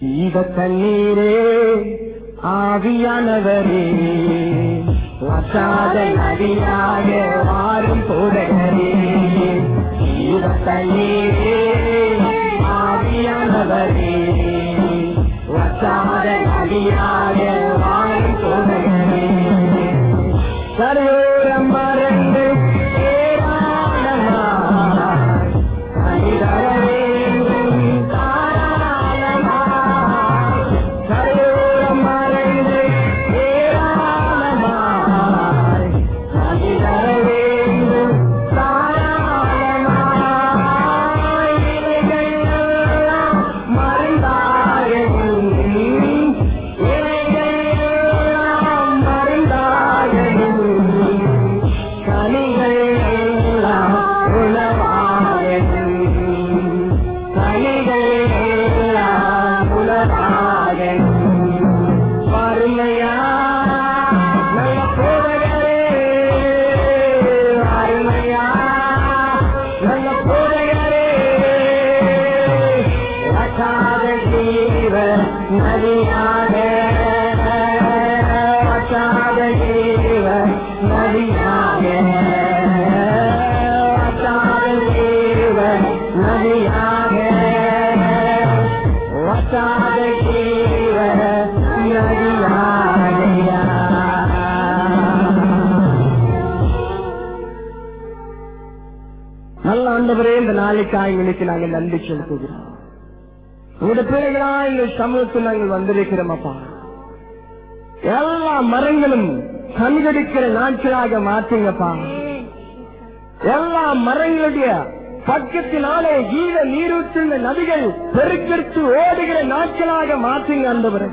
ஈக தண்ணீரே ஆவியானவரே வசாத நதியாக மாறும் போதகரே ஈக தண்ணீரே ஆவியானவரே வசாத நதியாக மாறும் போதகரே கரையோரம் மறந்து ஏராளமாய் கனிதர வேண்டும் தாராளமாய். கரையோரம் மறைந்து ஏராளமாய் கனிதர வேண்டும் தாராளமாய். இவைகளெல்லாம் மருந்தாகணும். இவைகளெல்லாம் மருந்தாகணும். கனிகள் எல்லாம் உணவாகணும். கனிகள் எல்லாம் உணவாகணும். வறுமையா நல்ல போதகரே வறுமையா நல்ல போதகரே வசாத ஜீவ நதியாக வசாத ஜீவ நதியாக வசாத ஜீவ நதியாக வசாத ஜீவ நதியாக நல்ல ஆண்டவரே இந்த நாளைக்காய் உங்களுக்கு நாங்கள் நன்றி செலுத்துகிறோம் உங்களுடைய பிள்ளைகளா எங்கள் சமூகத்தில் நாங்கள் வந்திருக்கிறோம் அப்பா எல்லா மரங்களும் கண்கடிக்கிற நாட்களாக மாற்றுங்கப்பா எல்லா மரங்களுடைய பக்கத்தினாலே ஈர நீரூற்றுள்ள நதிகள் பெருக்கெடுத்து ஓடுகிற நாட்களாக மாற்றுங்க ஆண்டவரே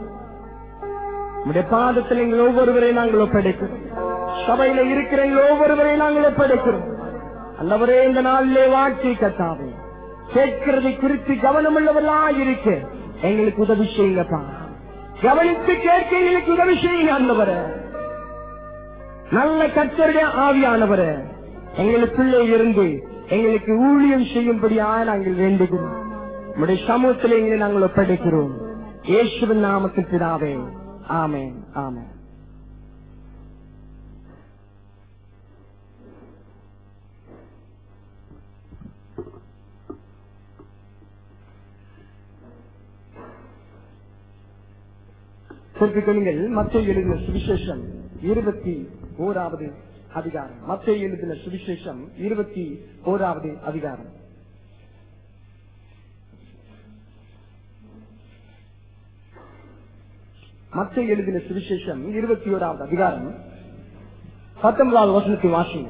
உடைய பாதத்தில் எங்கள் ஒவ்வொருவரையும் நாங்கள் ஒப்படைக்கிறோம் சபையில இருக்கிற எங்கள் ஒவ்வொருவரையும் நாங்கள் ஒப்படைக்கிறோம் அல்லவரே இந்த நாளிலே வாட்சி கத்தாவே கேட்கிறதை குறித்து கவனமுள்ளவர்களா இருக்க எங்களுக்கு உதவி செய்யுங்கப்பா கவனித்து கேட்க எங்களுக்கு உதவி செய்யுங்க ஆண்டவரே நல்ல கத்தருடைய ஆவியானவரே எங்களுக்குள்ளே இருந்து எங்களுக்கு ஊழியம் செய்யும்படியா நாங்கள் வேண்டுகிறோம் உடைய சமூகத்திலே எங்களை நாங்கள் ஒப்படைக்கிறோம் இயேசுவின் நாமத்தில் பிதாவே ஆமென் ஆமென் குறிப்பிட்டுங்கள் மத்திய எழுதின சுவிசேஷம் இருபத்தி ஓராவது அதிகாரம் மத்திய எழுதின சுவிசேஷம் இருபத்தி ஓராவது அதிகாரம் மத்திய எழுதின சுவிசேஷம் இருபத்தி ஓராவது அதிகாரம் பத்தொன்பதாவது வசனத்தை வாசிங்க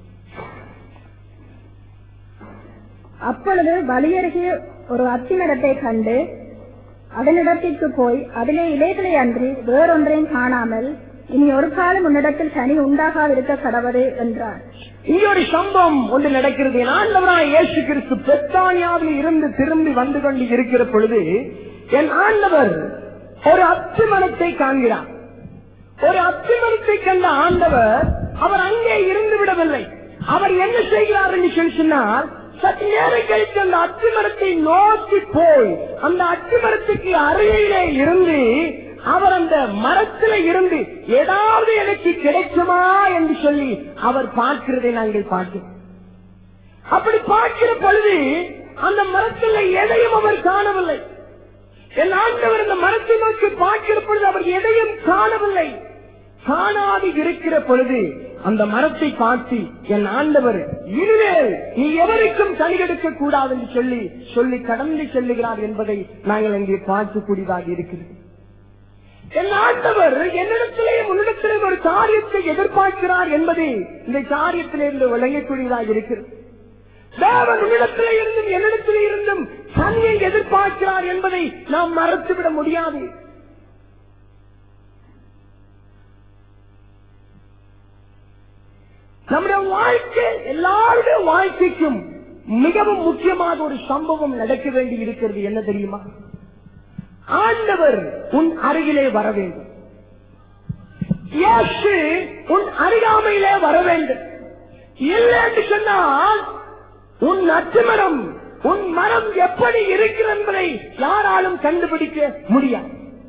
அப்பொழுது வழியருகே ஒரு அத்திமரத்தை கண்டு அதனிடத்திற்கு போய் அதிலே இலைகளை அன்றி வேறொன்றையும் காணாமல் இனி ஒரு காலம் உன்னிடத்தில் கனி உண்டாகாதிருக்க கடவுளே என்றார் இங்கே ஒரு சம்பவம் ஒன்று நடக்கிறது என் ஆண்டவராய் இயேசு கிறிஸ்து பெத்தானியாவில் இருந்து திரும்பி வந்து கொண்டு இருக்கிற பொழுது என் ஆண்டவர் ஒரு அத்திமரத்தை காண்கிறார் ஒரு அத்திமரத்தை கண்ட ஆண்டவர் அவர் அங்கே இருந்து விடவில்லை அவர் என்ன செய்கிறார் என்று சொல்லி சொன்னால் சற்று நேரம் கழித்து அந்த அத்திமரத்தை நோக்கி போய் அந்த அத்திமரத்துக்கு அருகிலே இருந்து அவர் அந்த மரத்தில இருந்து ஏதாவது எனக்கு கிடைக்குமா என்று சொல்லி அவர் பார்க்கிறதை நாங்கள் பார்க்கிறோம் அப்படி பார்க்கிற பொழுது அந்த மரத்தில் எதையும் அவர் காணவில்லை என் ஆண்டவர் இந்த மரத்தை நோக்கி பார்க்கிற பொழுது அவர் எதையும் காணவில்லை காணாது இருக்கிற பொழுது அந்த மரத்தை பார்த்து என் ஆண்டவர் இனிமேல் நீ எவருக்கும் கனிகெடுக்க கூடாது என்று சொல்லி சொல்லி கடந்து செல்லுகிறார் என்பதை நாங்கள் அங்கே பார்க்கக்கூடியதாக இருக்கிறது என் ஆண்டவர் என்னிடத்திலே உன்னிடத்திலே ஒரு காரியத்தை எதிர்பார்க்கிறார் என்பது இந்த காரியத்திலே இருந்து விளங்கக்கூடியதாக இருக்கிறது தேவன் உன்னிடத்திலே இருந்தும் என்னிடத்திலே இருந்தும் கனியை எதிர்பார்க்கிறார் என்பதை நாம் மறந்துவிட முடியாது நம்முடைய வாழ்க்கை எல்லாருடைய வாழ்க்கைக்கும் மிகவும் முக்கியமான ஒரு சம்பவம் நடக்க வேண்டி இருக்கிறது என்ன தெரியுமா ஆண்டவர் உன் அருகிலே வர வேண்டும் இயேசு உன் அருகாமையிலே வர வேண்டும் இல்லை என்று சொன்னால் உன் அத்திமரம் உன் மரம் மரம் எப்படி இருக்கிறது என்பதை யாராலும் கண்டுபிடிக்க முடியாது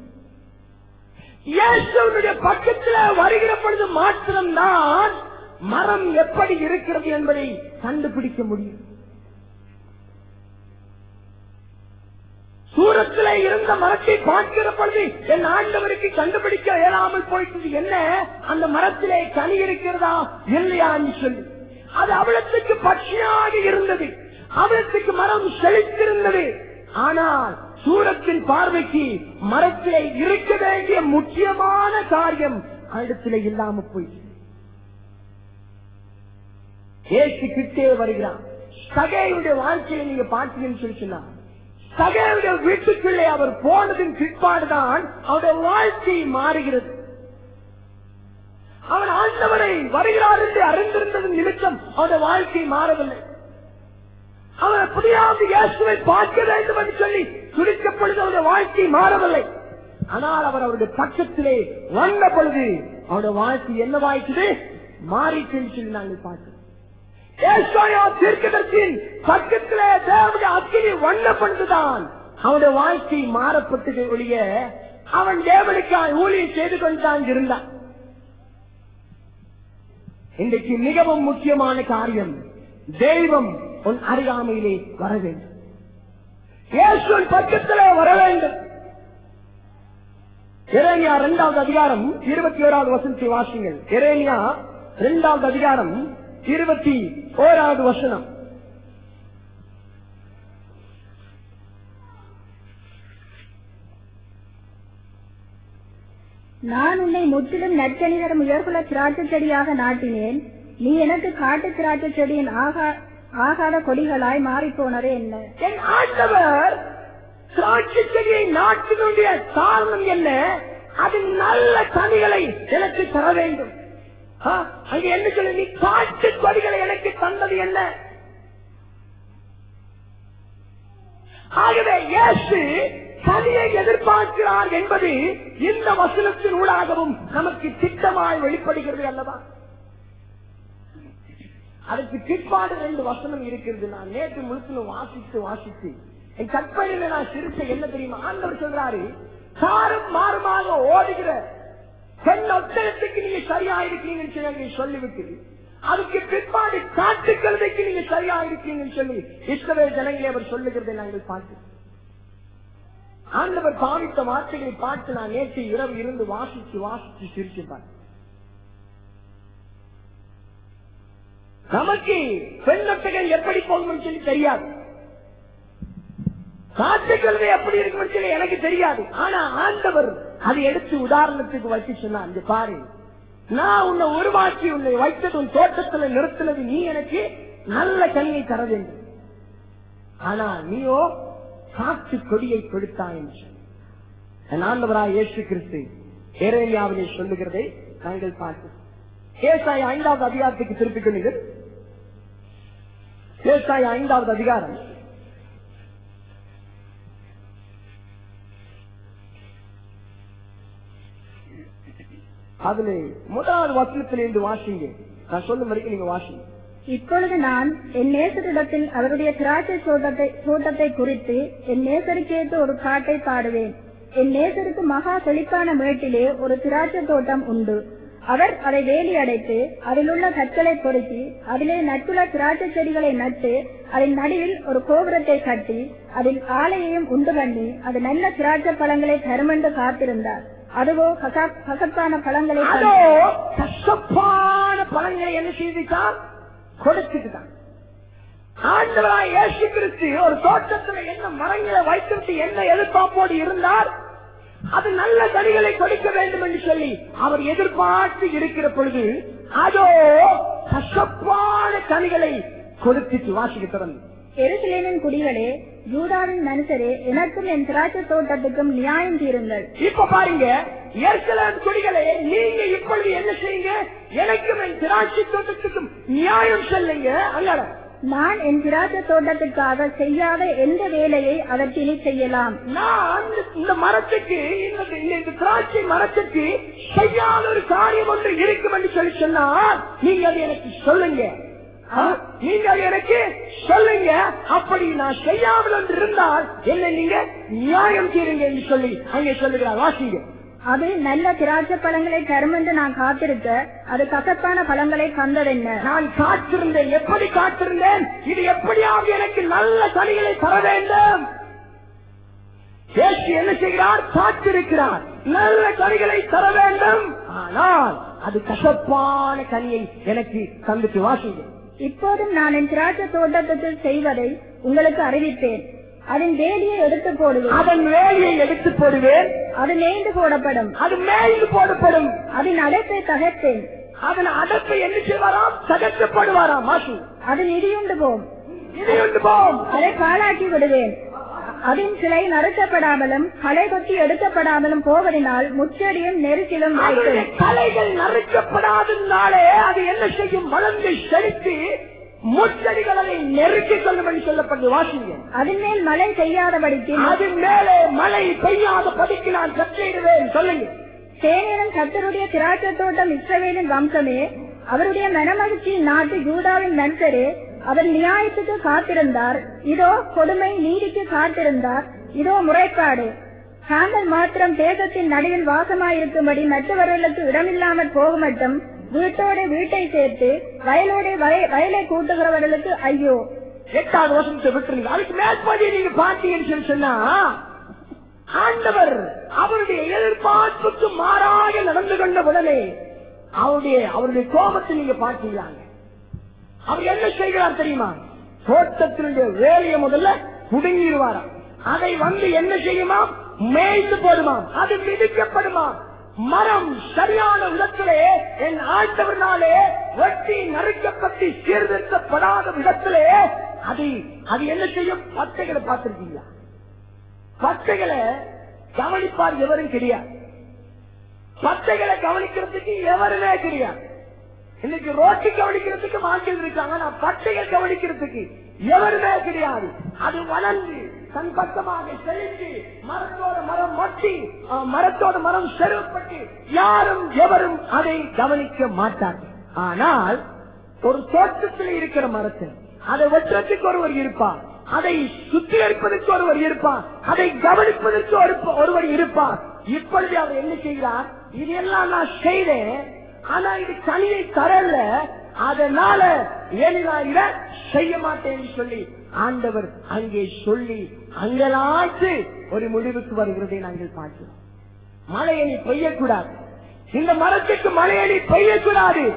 இயேசுடைய பக்கத்தில் வருகிற பொழுது மாத்திரம்தான் மரம் எப்படி இருக்கிறது என்பதை கண்டுபிடிக்க முடியும் சூரத்திலே இருந்த மரத்தை பார்க்கிற பொழுது என் ஆண்டவருக்கு கண்டுபிடிக்க இயலாமல் போயிட்டது என்ன அந்த மரத்திலே கனி இருக்கிறதா இல்லையான்னு சொல்லி அது அவளத்துக்கு பட்சியாக இருந்தது அவளத்துக்கு மரம் செழித்திருந்தது ஆனால் சூரத்தின் பார்வைக்கு மரத்திலே இருக்க வேண்டிய முக்கியமான காரியம் இடத்திலே இல்லாம போயிடுச்சு ஏசு கிட்டே வருகிறான் சகையுடைய வாழ்க்கையை நீங்க பார்த்தீங்கன்னு சொல்லி சொன்னா சகையுடைய வீட்டுக்குள்ளே அவர் போனதின் பிற்பாடுதான் அவருடைய வாழ்க்கை மாறுகிறது அவன் ஆண்டவரை வருகிறார் என்று அறிந்திருந்ததன் நிமித்தம் அவருடைய வாழ்க்கை மாறவில்லை அவன் எப்படியாவது இயேசுவை பார்க்க வேண்டும் என்று சொல்லி துடிக்கப்பொழுது அவருடைய வாழ்க்கை மாறவில்லை ஆனால் அவர் அவருடைய பக்கத்திலே வந்த பொழுது அவருடைய வாழ்க்கை என்னவாயிற்று மாறிச்சுன்னு சொல்லி நாங்கள் பார்க்கிறோம் ஏசாயா தீர்க்கதர்சியின் பக்கத்திலே தேவனுடைய அக்கினி வண்ணப்படுத்துதான் அவனுடைய வாழ்க்கை மாறப்பட்டது ஒழிய அவன் தேவனுக்காய் ஊழியம் செய்து கொண்டுதான் இருந்தான் இன்றைக்கு மிகவும் முக்கியமான காரியம் தெய்வம் உன் அருகாமையிலே வர வேண்டும் இயேசுவின் பக்கத்திலே வர வேண்டும் எரேனியா இரண்டாவது அதிகாரம் இருபத்தி ஓராவது வசனத்தை வாசிங்கள் எரேனியா இரண்டாவது அதிகாரம் இருபத்தி ஓராவது வசனம் நான் உன்னை முற்றிலும் நற்கனிதரும் உயர்குல திராட்சை செடியாக நாட்டினேன் நீ எனக்கு காட்டு திராட்சை செடியின் ஆகா- ஆகாத கொடிகளாய் மாறிப்போனதே என்ன என் ஆண்டவர் திராட்சை செடியை நாட்டினுடைய காரணம் என்ன அது நல்ல கனிகளை எனக்கு தர வேண்டும் ஆ, அங்க என்ன சொல்லு நீ காட்டு கொடிகளை எனக்கு தந்தது என்ன ஆகவே இயேசு கனியை எதிர்பார்க்கிறார் என்பது இந்த வசனத்தின் ஊடாகவும் நமக்கு திட்டமாய் வெளிப்படுகிறது அல்லவா அதுக்கு பிற்பாடு ரெண்டு வசனம் இருக்கிறது நான் நேற்று முழுக்க வாசித்து வாசித்து என் கற்பனையில நான் சிரிச்ச என்ன தெரியுமா ஆண்டவர் சொல்றாரு காரும் மாறுமாக ஓடுகிற பெண் ஒட்டகத்துக்கு நீங்க சரியா இருக்கீங்கன்னு சொல்லி அங்கே சொல்லிவிட்டு அதுக்கு பிற்பாடு காட்டு கழுதைக்கு நீங்க சரியா இருக்கீங்கன்னு சொல்லி இஸ்ரவே ஜனங்களை அவர் சொல்லுகிறதை நாங்கள் பார்க்கிறோம் ஆண்டவர் பாவித்த வார்த்தைகளை பார்த்து நான் நேற்று இரவு இருந்து வாசித்து வாசித்து சிரிச்சு பார்த்தேன் நமக்கு பெண் ஒட்டகம் எப்படி போகணும்னு சொல்லி தெரியாது காட்டுக்கழுதை எப்படி இருக்கும்னு சொல்லி எனக்கு தெரியாது ஆனா ஆண்டவர் அதை எடுத்து உதாரணத்துக்கு வச்சு சொன்னான் இங்க பாரு நான் உன்னை உருவாக்கி உன்னை வைத்தது உன் தோட்டத்துல நிறுத்தினது நீ எனக்கு நல்ல கனியை தர வேண்டும் ஆனா நீயோ காட்டு கொடியை கொடுத்தாய் என்று சொன்னார். என் ஆண்டவராய் இயேசு கிறிஸ்து ஏரேலியாவிலே சொல்லுகிறதை நாங்கள் பார்க்கிறோம் ஏசாய ஐந்தாவது அதிகாரத்துக்கு திருப்பிக் கொள்ளுங்கள் ஏசாய ஐந்தாவது அதிகாரம் அதுல முதலாவது வசனத்திலிருந்து வாசிங்க நான் சொல்லும் வரைக்கும் நீங்க வாசிங்க இப்பொழுது நான் என் நேசரிடத்தில் அவருடைய திராட்சை தோட்டத்தை தோட்டத்தை குறித்து என் நேசருக்கேற்ற ஒரு பாட்டை பாடுவேன் என் நேசருக்கு மகா செழிப்பான மேட்டிலே ஒரு திராட்சை தோட்டம் உண்டு அவர் அதை வேலி அடைத்து அதிலுள்ள கற்களை பொறுக்கி அதிலே நட்டுள்ள திராட்சை செடிகளை நட்டு அதன் நடுவில் ஒரு கோபுரத்தை கட்டி அதில் ஆலையையும் உண்டு பண்ணி அது நல்ல திராட்சை பழங்களை தருமென்று காத்திருந்தார் அதுவோ கசா- கசப்பான பழங்களை அதோ தந்தது. கசப்பான பழங்களை என்ன செய்துட்டான் கொடுத்துட்டான் ஆண்டவராய் இயேசு கிறிஸ்து ஒரு தோட்டத்துல என்ன மரங்களை வைத்துட்டு என்ன எதிர்பார்ப்போடு இருந்தார் அது நல்ல கனிகளை கொடுக்க வேண்டும் என்று சொல்லி அவர் எதிர்பார்த்து இருக்கிற பொழுது அதோ கசப்பான கனிகளை கொடுத்துட்டு வாசிக்க தொடர்ந்து எருசலேமின் குடிகளே யூதாவின் மனுஷரே எனக்கும் என் திராட்சை தோட்டத்துக்கும் நியாயம் தீருங்கள் இப்ப பாருங்க ஏற்கனவே குடிகளே நீங்க இப்பொழுது என்ன செய்யுங்க எனக்கும் என் திராட்சை தோட்டத்துக்கும் நியாயம் சொல்லுங்க அங்காட நான் என் திராட்சை தோட்டத்துக்காக செய்யாத எந்த வேலையை அதற்கினி செய்யலாம் நான் இந்த மரத்துக்கு இந்த இந்த- இந்த திராட்சை மரத்துக்கு செய்யாத ஒரு காரியம் ஒன்று இருக்கும் என்று சொல்லி சொன்னால் நீங்க அதை எனக்கு சொல்லுங்க ஆ, நீங்க அதை எனக்கு சொல்லுங்க அப்படி நான் செய்யாமல் இருந்தால் என்ன நீங்க நியாயம் செய்யுங்க என்று சொல்லி அங்கே சொல்லுகிறார் வாசிங்க அது நல்ல திராட்சை பழங்களை தரும் என்று நான் காத்திருக்க அது கசப்பான பழங்களை தந்ததென்ன நான் காத்திருந்தேன் எப்படி காத்திருந்தேன் இது எப்படியாவது எனக்கு நல்ல கனிகளை தர வேண்டும் இயேசு என்ன செய்கிறார் காத்திருக்கிறார் நல்ல கனிகளை தர வேண்டும் ஆனால் அது கசப்பான கனியை எனக்கு தந்துட்டு வாசிங்க இப்போதும் நான் என் திராட்சை தோட்டத்துக்கு செய்வதை உங்களுக்கு அறிவிப்பேன் அதன் வேலியை எடுத்து போடுவேன் அதன் வேலையை எடுத்து போடுவேன் அது மேய்ந்து போடப்படும் அது மேய்ந்து போடப்படும் அதன் அடைப்பை தகர்த்தேன் அதன் அடப்பை என்ன செய்வாராம் தகர்க்கப்படுவாராம் மாசு அது இடியுண்டு போம் இது உண்டு போம் அதை பாழாக்கி விடுவேன் அதன் சிலை நறுக்கப்படாமலும் களை கொத்தி எடுக்கப்படாமலும் போவதனால் முச்செடியும் நெருக்கிலும் அதனுடைய வைக்கும் தலைகள் நறுக்கப்படாதனாலே அது என்ன செய்யும் வளர்ந்து செலுத்தி முச்சடிகள் அதை நெருக்கிக் கொள்ளும் என்று சொல்லப்பட்டு வாசிங்க அதன் மேல் மழை செய்யாதபடிக்கு அது மேலே மழை பெய்யாத பதிக்கு நான் கற்றிடுவேன் சொல்லுங்க சேனையிலும் கத்தருடைய திராட்சை தோட்டம் இஸ்ரவேலின் வம்சமே அவருடைய மனமகிழ்ச்சியின் நாட்டு யூதாவின் மனுஷரே அவர் நியாயத்துக்கு காத்திருந்தார் இதோ கொடுமை நீதிக்கு காத்திருந்தார் இதோ முறைப்பாடு தாங்கள் மாத்திரம் தேசத்தின் நடுவில் வாசமாயிருக்கும்படி மற்றவர்களுக்கு இடமில்லாமல் போக மட்டும் வீட்டோட வீட்டை சேர்த்து வயலோட வய- வயலை கூட்டுகிறவர்களுக்கு ஐயோ எட்டாவது வருஷத்தை விட்டுருங்க அதுக்கு மேற்படி நீங்க பார்த்தீங்கன்னு சொல்லி சொன்னா ஆண்டவர் அவருடைய எதிர்பார்ப்புக்கு மாறாக நடந்து கொண்ட உடனே அவருடைய அவருடைய கோபத்தை நீங்க பார்த்தீங்களாங்க அவர் என்ன செய்கிறார் தெரியுமா தோட்டத்தினுடைய வேலையை முதல்ல புடுங்கிடுவாராம் அதை வந்து என்ன செய்யுமா மேய்ந்து போடுமாம் அது மிதிக்கப்படுமாம் மரம் சரியான விதத்திலே என் ஆண்டவர்னாலே வெட்டி நறுக்கப்பட்டு சீர்திருத்தப்படாத விதத்திலே அது அது என்ன செய்யும் பச்சைகளை பார்த்திருக்கீங்களா பச்சைகளை கவனிப்பார் எவரும் கிடையாது பச்சைகளை கவனிக்கிறதுக்கு எவருமே கிடையாது இன்னைக்கு ரோட்டு கவனிக்கிறதுக்கு மாற்றில் இருக்காங்க நான் பச்சைகள் கவனிக்கிறதுக்கு எவருமே கிடையாது அது வளர்ந்து தன் பக்கமாக செழித்து மரத்தோட மரம் மொட்டி அஹ், மரத்தோட மரம் செருவப்பட்டு யாரும் எவரும் அதை கவனிக்க மாட்டார்கள் ஆனால் ஒரு தோட்டத்தில் இருக்கிற மரத்தில் அதை வெட்டுறதுக்கு ஒருவர் இருப்பார் அதை சுத்திகரிப்பதற்கு ஒருவர் இருப்பார் அதை கவனிப்பதற்கு ஒரு- ஒருவர் இருப்பார் இப்பொழுது அவர் என்ன செய்கிறார் இதெல்லாம் நான் செய்தேன் ஆனா இது கனியை தரல அதனால ஏன் நான் இதை செய்ய மாட்டேன்னு சொல்லி ஆண்டவர் அங்கே சொல்லி அங்கலாச்சு ஒரு முடிவுக்கு வருகிறதை நாங்கள் பார்க்கிறோம் மழையணி பெய்யக்கூடாது இந்த மரத்துக்கு மழையணி பெய்யக்கூடாது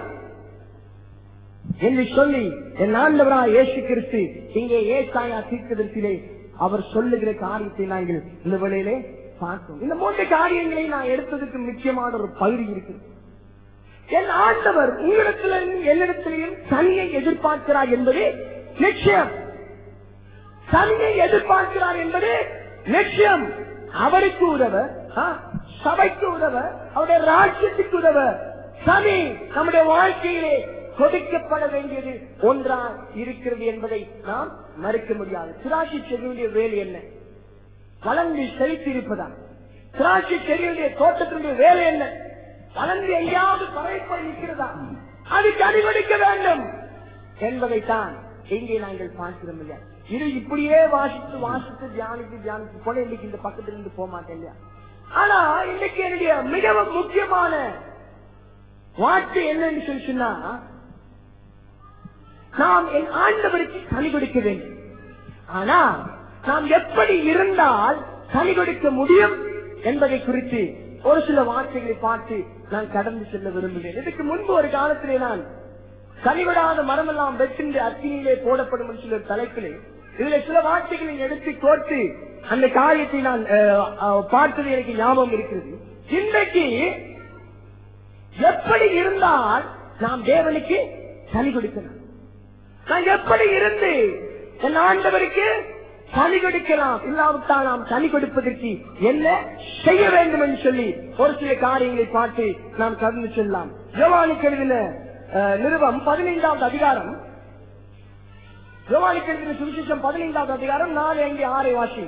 என்று சொல்லி என் ஆண்டவரா இயேசு கிறிஸ்து இங்கே ஏசாயா தீர்க்கதரிசிலே அவர் சொல்லுகிற காரியத்தை நாங்கள் இந்த வேளையிலே பார்த்தோம் இந்த மூன்று காரியங்களை நான் எடுத்ததுக்கு முக்கியமான ஒரு பகுதி இருக்குது என் ஆண்டவர் உங்களிடத்திலும் என்னிடத்திலையும் தனியை எதிர்பார்க்கிறார் என்பது நிச்சயம் தனியை எதிர்பார்க்கிறார் என்பது நிச்சயம் அவருக்கு உதவ ஆ, சபைக்கு உதவ அவருடைய ராஜ்யத்துக்கு உதவ சனி நம்முடைய வாழ்க்கையிலே கொடுக்கப்பட வேண்டியது ஒன்றா இருக்கிறது என்பதை நாம் மறுக்க முடியாது திராட்சை செடியுடைய வேலை என்ன வளர்ந்து செழித்திருப்பதா திராட்சை செடியுடைய தோட்டத்தினுடைய வேலை என்ன வளர்ந்து எங்கேயாவது பறைப்பை நிற்கிறதா அது கனிவடிக்க வேண்டும் என்பதைத்தான் இங்கே நாங்கள் பார்க்கிறோம் இல்லையா இது இப்படியே வாசித்து வாசித்து தியானித்து தியானித்து போல இன்னைக்கு இந்த பக்கத்துல இருந்து போக மாட்டேன் இல்லையா ஆனா இன்னைக்கு என்னுடைய மிகவும் முக்கியமான வார்த்தை என்னன்னு சொல்லி சொன்னா நாம் என் ஆண்டவருக்கு கனி கொடுக்க வேண்டும் ஆனா நாம் எப்படி இருந்தால் கனி கொடுக்க முடியும் என்பதை குறித்து ஒரு சில வார்த்தைகளை பார்த்து நான் கடந்து செல்ல விரும்புகிறேன் இதுக்கு முன்பு ஒரு காலத்திலே நான் கனிவிடாத மரமெல்லாம் வெற்றின்று அக்கினியிலே போடப்படும் என்று சில தலைப்பிலே இதுல சில வார்த்தைகளை எடுத்து கோர்த்து அந்த காரியத்தை நான் அஹ், அஹ், பார்த்தது எனக்கு ஞாபகம் இருக்கிறது இன்றைக்கு எப்படி இருந்தால் நாம் தேவனுக்கு கனி கொடுக்கணும் நான் எப்படி இருந்து என் ஆண்டவருக்கு கனி கொடுக்கலாம் இல்லாவிட்டால் நாம் கனி கொடுப்பதற்கு என்ன செய்ய வேண்டும் என்று சொல்லி ஒரு சில காரியங்களை பார்த்து நாம் கடந்து செல்லலாம் யோவானுக்கு எழுதின அஹ், நிருபம் பதினைந்தாவது அதிகாரம் யோவானுக்கு எழுதின சுவிசேஷம் பதினைந்தாவது அதிகாரம் நாலு அங்கே ஆறை வாசி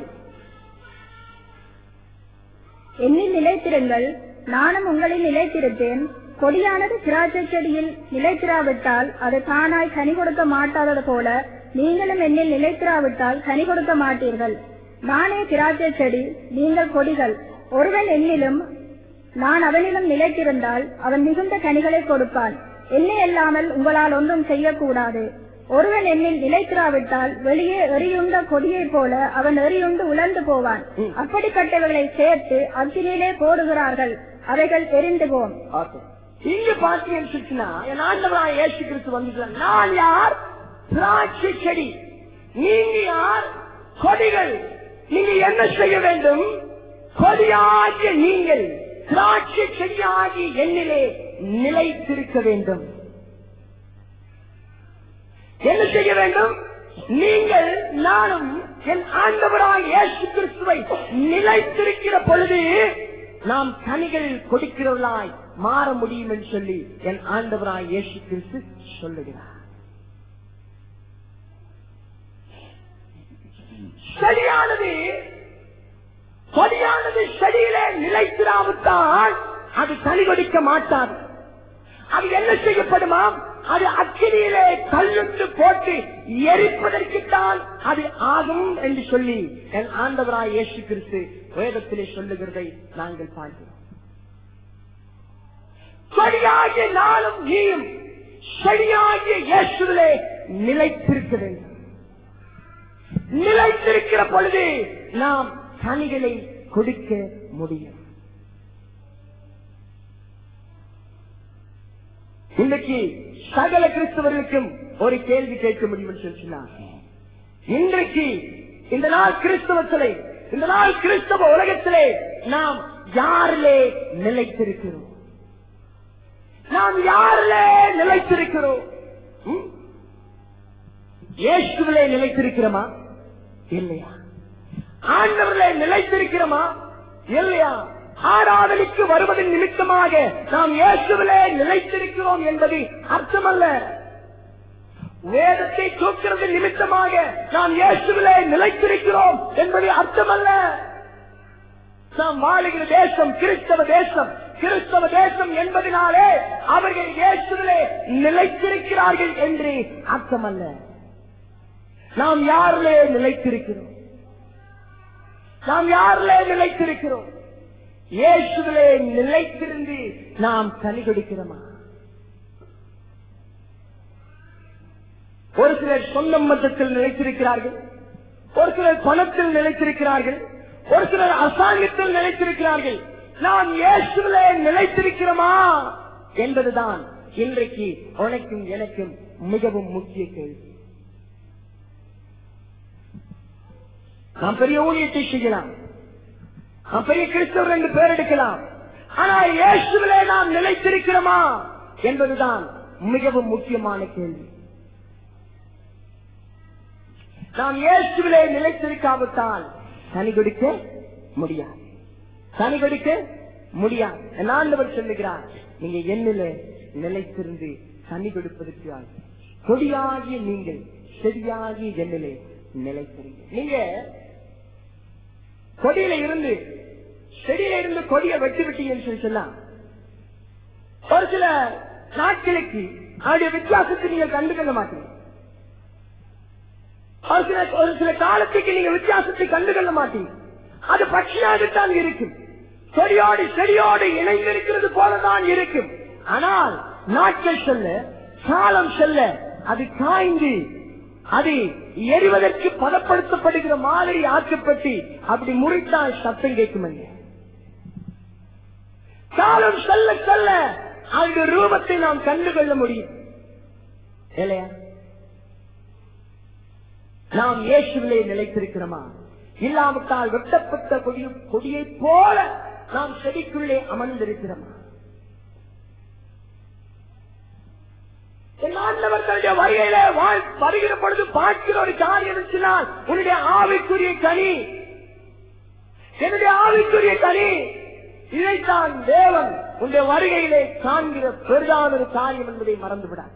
என்னில் நிலைத்திருங்கள் நானும் உங்களில் நிலைத்திருப்பேன் கொடியானது திராட்சை செடியில் நிலைத்திராவிட்டால் அது தானாய் கனி கொடுக்க மாட்டாதது போல நீங்களும் என்னில் நிலைத்திராவிட்டால் கனி கொடுக்க மாட்டீர்கள் நானே திராட்சை செடி நீங்கள் கொடிகள் ஒருவன் என்னிலும் நான் அவனிலும் நிலைத்திருந்தால் அவன் மிகுந்த கனிகளை கொடுப்பான் என்னை அல்லாமல் உங்களால் ஒன்றும் செய்யக்கூடாது ஒருவன் என்னில் நிலைத்திராவிட்டால் வெளியே எரியுண்ட கொடியைப் போல அவன் எரியுண்டு உலர்ந்து போவான் ம். அப்படிப்பட்டவர்களை சேர்த்து அக்கினியிலே போடுகிறார்கள் அவைகள் எரிந்து போம் Okay. இங்க பாத்தீங்கன்னு சொல்லிச்சுன்னா, என் ஆண்டவராய் இயேசு கிறிஸ்து வந்துட்டார். நான் யார் திராட்சை செடி நீங்க யார் கொடிகள் நீங்க என்ன செய்ய வேண்டும் கொடியாகிய நீங்கள் திராட்சை செடியாகி என்னிலே நிலைத்திருக்க வேண்டும் என்ன செய்ய வேண்டும் நீங்கள் நானும் என் ஆண்டவராய் இயேசு கிறிஸ்துவை நிலைத்திருக்கிற பொழுது நாம் கனிகள் கொடுக்கிறவர்களாய் மாற முடியும் என்று சொல்லி என் ஆண்டவராய் இயேசு கிறிஸ்து சொல்லுகிறார் செடியானது கொடியானது செடியிலே நிலைத்திராவிட்டால் அது கனி கொடுக்க மாட்டாது அது என்ன செய்யப்படுமாம் அது அக்கினியிலே கல்லுண்டு போட்டு எரிப்பதற்குத்தான் அது ஆகும் என்று சொல்லி என் ஆண்டவராய் இயேசு கிறிஸ்து வேதத்திலே சொல்லுகிறதை நாங்கள் பார்க்கிறோம் செடியாகிய நாளும் நீயும் செடியாகிய இயேசுவிலே நிலைத்திருக்க வேண்டும் நிலைத்திருக்கிற பொழுது நாம் கனிகளை கொடுக்க முடியும் இன்னைக்கு சகல கிறிஸ்தவர்களுக்கும் ஒரு கேள்வி கேட்க முடியும் என்று சொன்னார் இன்றைக்கு இந்த நாள் கிறிஸ்தவத்திலே இந்த நாள் கிறிஸ்தவ உலகத்திலே நாம் யாரிலே நிலைத்திருக்கிறோம் நாம் யாரிலே நிலைத்திருக்கிறோம் ம்? இயேசுவிலே நிலைத்திருக்கிறோமா இல்லையா ஆண்டவர்களே நிலைத்திருக்கிறோமா இல்லையா ஆராதனைக்கு வருவதன் நிமித்தமாக நாம் இயேசுவிலே நிலைத்திருக்கிறோம் என்பது அர்த்தமல்ல வேதத்தை தூக்கிறது நிமித்தமாக நாம் இயேசுவிலே நிலைத்திருக்கிறோம் என்பது அர்த்தமல்ல நாம் வாழுகிற தேசம் கிறிஸ்தவ தேசம் கிறிஸ்தவ தேசம் என்பதனாலே அவர்கள் இயேசுவிலே நிலைத்திருக்கிறார்கள் என்று அர்த்தமல்ல நாம் யாரிலே நிலைத்திருக்கிறோம் நாம் யாரிலே நிலைத்திருக்கிறோம் இயேசுவிலே நிலைத்திருந்து நாம் கனி கொடுக்கிறோமா ஒரு சிலர் சொந்த மதத்தில் நிலைத்திருக்கிறார்கள் ஒரு சிலர் பணத்தில் நிலைத்திருக்கிறார்கள் ஒரு சிலர் அரசாங்கத்தில் நிலைத்திருக்கிறார்கள் நாம் இயேசுவிலே நிலைத்திருக்கிறோமா என்பதுதான் இன்றைக்கு உனக்கும் எனக்கும் மிகவும் முக்கிய கேள்வி நாம் பெரிய ஊழியத்தை செய்யலாம் நாம் பெரிய கிறிஸ்தவர் என்று பெயர் எடுக்கலாம் ஆனால் இயேசுவிலே நாம் நிலைத்திருக்கிறோமா என்பதுதான் மிகவும் முக்கியமான கேள்வி நாம் இயேசுவிலே நிலைத்திருக்காவிட்டால் கனி கொடுக்க முடியாது கனி கொடுக்க முடியாது என் ஆண்டவர் சொல்லுகிறார் நீங்க என்னிலே நிலைத்திருந்து கனி கொடுப்பதற்கு கொடியாகிய நீங்கள் செடியாகிய என்னிலே நிலைத்திருங்க நீங்க கொடியில இருந்து செடியில இருந்து கொடியை வெட்டி விட்டீங்கன்னு சொல்லி சொன்னா ஒரு சில நாட்களுக்கு அதனுடைய வித்தியாசத்தை நீங்க கண்டுகொள்ள மாட்டீங்க ஒரு சில ஒரு சில காலத்துக்கு நீங்க வித்தியாசத்தை கண்டுகொள்ள மாட்டீங்க அது பட்சியாகத்தான் இருக்கும் செடியோடு செடியோடு இணைந்திருக்கிறது போலதான் இருக்கும் ஆனால் நாட்கள் செல்ல காலம் செல்ல அது காய்ந்து அது எரிவதற்கு பதப்படுத்தப்படுகிற மாதிரி ஆக்கப்பட்டு அப்படி முறித்தால் சத்தம் கேட்கும் காலம் செல்ல செல்ல அந்த ரூபத்தை நாம் கண்டுகொள்ள முடியும் இல்லையா நாம் இயேசுவிலே நிலைத்திருக்கிறோமா இல்லாவிட்டால் வெட்டப்பட்ட கொடி கொடியை போல நாம் செடிக்குள்ளே அமர்ந்திருக்கிறோமா என் ஆண்டவர் தன்னுடைய வருகையில வாழ் வருகிற பொழுது பார்க்கிற ஒரு காரியம் இருந்துச்சுனால் உன்னுடைய ஆவிக்குரிய கனி என்னுடைய ஆவிக்குரிய கனி இதைத்தான் தேவன் உன்னுடைய வருகையிலே காண்கிற பெரிதான ஒரு காரியம் என்பதை மறந்துவிடாது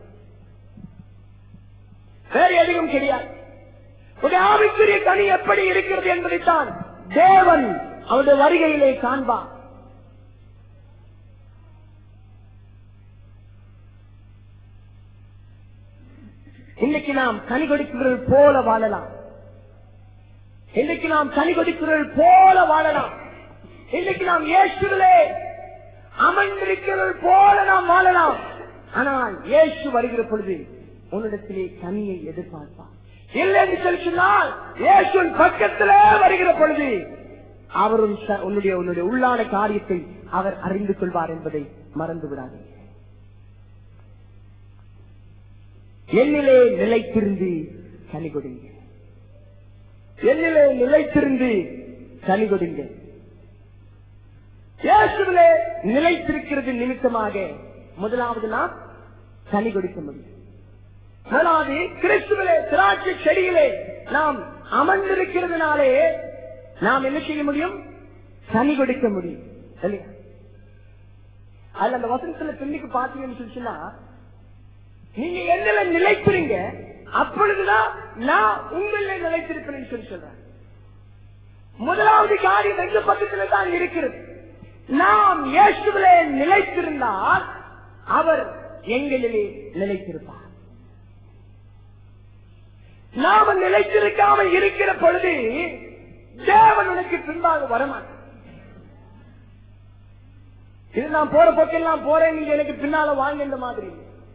வேறு எதுவும் கிடையாது உடைய ஆவிக்குரிய கனி எப்படி இருக்கிறது என்பதைத்தான் தேவன் அவருடைய வருகையிலே காண்பார் இன்னைக்கு நாம் கனி கொடுக்கிறவர்கள் போல வாழலாம் இன்னைக்கு நாம் கனி கொடுக்கிறவர்கள் போல வாழலாம் இன்னைக்கு நாம் இயேசுகளே அமர்ந்திருக்கிறவர்கள் போல நாம் வாழலாம் ஆனால் இயேசு வருகிற பொழுது உன்னிடத்திலே கனியை எதிர்பார்ப்பார் இல்லை என்று சொல்லி சொன்னால் இயேசுவின் பக்கத்திலே வருகிற பொழுது அவர் உன் ச- உன்னுடைய உன்னுடைய உள்ளான காரியத்தை அவர் அறிந்து கொள்வார் என்பதை மறந்து விடாதே என்னிலே நிலைத்திருந்து கனி கொடுங்க என்னிலே நிலைத்திருந்து கனி கொடுங்க இயேசுவிலே நிலைத்திருக்கிறது நிமித்தமாக முதலாவது நாம் கனி கொடுக்க முடியும் முதலாவது கிறிஸ்துவிலே திராட்சை செடியிலே நாம் அமர்ந்திருக்கிறதுனாலே நாம் என்ன செய்ய முடியும் கனி கொடுக்க முடியும் இல்லையா அதுல அந்த வசனத்துல பின்னுக்கு பாத்தீங்கன்னு சொல்லி சொன்னா நீங்க என்னல நிலைத்திருங்க அப்பொழுதுதான் நான் உங்களில் நிலைத்திருப்பேன் சொல்லி சொல்றேன் முதலாவது காரியம் எங்க பக்கத்துல தான் இருக்கிறது நாம் இயேசுவிலே நிலைத்திருந்தால் அவர் எங்களிலே நிலைத்திருப்பார் நாம நிலைத்திருக்காம இருக்கிற பொழுது தேவன் உனக்கு பின்பாக வரமாட்டார் இது நான் போற போக்கெல்லாம் போறேன் நீங்க எனக்கு பின்னால வாங்க இந்த மாதிரி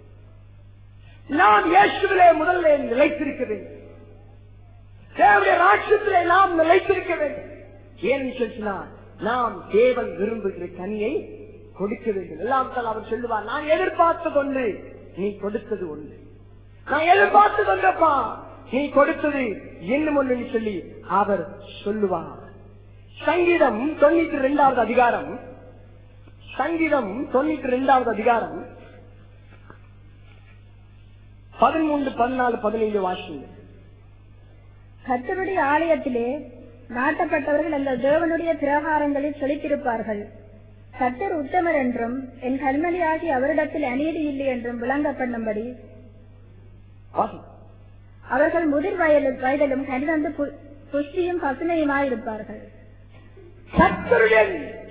நாம் இயேசுவிலே முதல்ல நிலைத்திருக்க வேண்டும் தேவனுடைய ராட்சத்திலே நாம் நிலைத்திருக்க வேண்டும் ஏன்னு சொல்லினா நாம் தேவன் விரும்புகிற கனியை கொடுக்க வேண்டும் எல்லாம் அவர் சொல்லுவார் நான் எதிர்பார்த்தது ஒன்று நீ கொடுத்தது ஒன்று நான் எதிர்பார்த்தது ஒன்றப்பா நீ கொடுத்தது இன்னும் ஒன்று சொல்லி அவர் சொல்லுவார் சங்கீதம் தொண்ணூத்தி இரண்டாவது அதிகாரம் சங்கீதம் தொண்ணூத்தி இரண்டாவது அதிகாரம் பதிமூன்று பதினாலு பதினைந்து வாசிங்க கர்த்தருடைய ஆலயத்திலே நாட்டப்பட்டவர்கள் அந்த தேவனுடைய பிரகாரங்களில் செழித்திருப்பார்கள் கர்த்தர் உத்தமர் என்றும் என் கண்மணியாகி அவரிடத்தில் அநீதி இல்லை என்றும் விளங்க பண்ணும்படி வாசி அவர்கள் முதிர் வயது வயதிலும் கனிதந்து பு- புஷ்டியும் பசுமையுமாயிருப்பார்கள் கர்த்தருடைய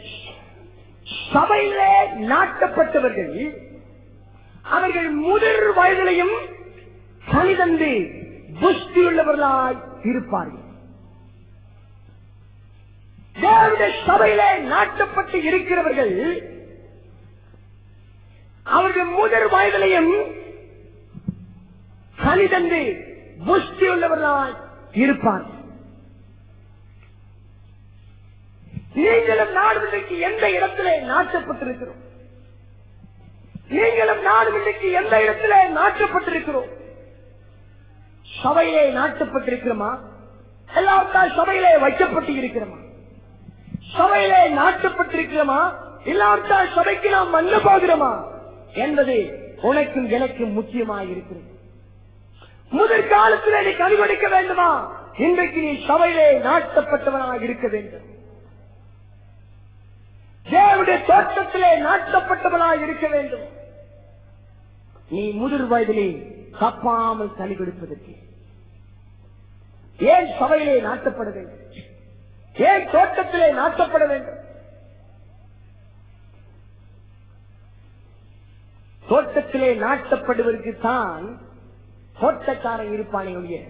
சபையிலே நாட்டப்பட்டவர்கள் அவர்கள் முதிர் வயதிலையும் கனிதந்து புஷ்டியுள்ளவர்களாய் இருப்பார்கள் தேவனுடைய சபையிலே நாட்டப்பட்டு இருக்கிறவர்கள் அவர்கள் முதிர் வயதிலையும் கனிதந்து புஷ்டியுள்ளவர்களாய் இருப்பார்கள் நீங்களும் நாடு இன்றைக்கு எந்த இடத்திலே நாட்டப்பட்டிருக்கிறோம் நீங்களும் நாடு இன்றைக்கு எந்த இடத்திலே நாட்டப்பட்டிருக்கிறோம் சபையிலே நாட்டப்பட்டிருக்கிறோமா எல்லாத்தால் சபையிலே வைக்கப்பட்டு இருக்கிறோமா சபையிலே நாட்டப்பட்டிருக்கிறோமா இல்லாவிட்டால் சபைக்கு நாம் வந்து போகிறோமா என்பது உனக்கும் எனக்கும் முக்கியமாக இருக்கிறது முதற் காலத்தில் நீ கனிவடிக்க வேண்டுமா இன்றைக்கு நீ சபையிலே நாட்டப்பட்டவனாக இருக்க வேண்டும் தேவனுடைய தோட்டத்திலே நாட்டப்பட்டவனாக இருக்க வேண்டும் நீ முதிர் வயதிலே தப்பாமல் கனி கொடுப்பதற்கு ஏன் சபையிலே நாட்டப்பட வேண்டும் ஏன் தோட்டத்திலே நாட்டப்பட வேண்டும் தோட்டத்திலே நாட்டப்படுவதற்கு தான் தோட்டக்காரன் இருப்பானே ஒழிய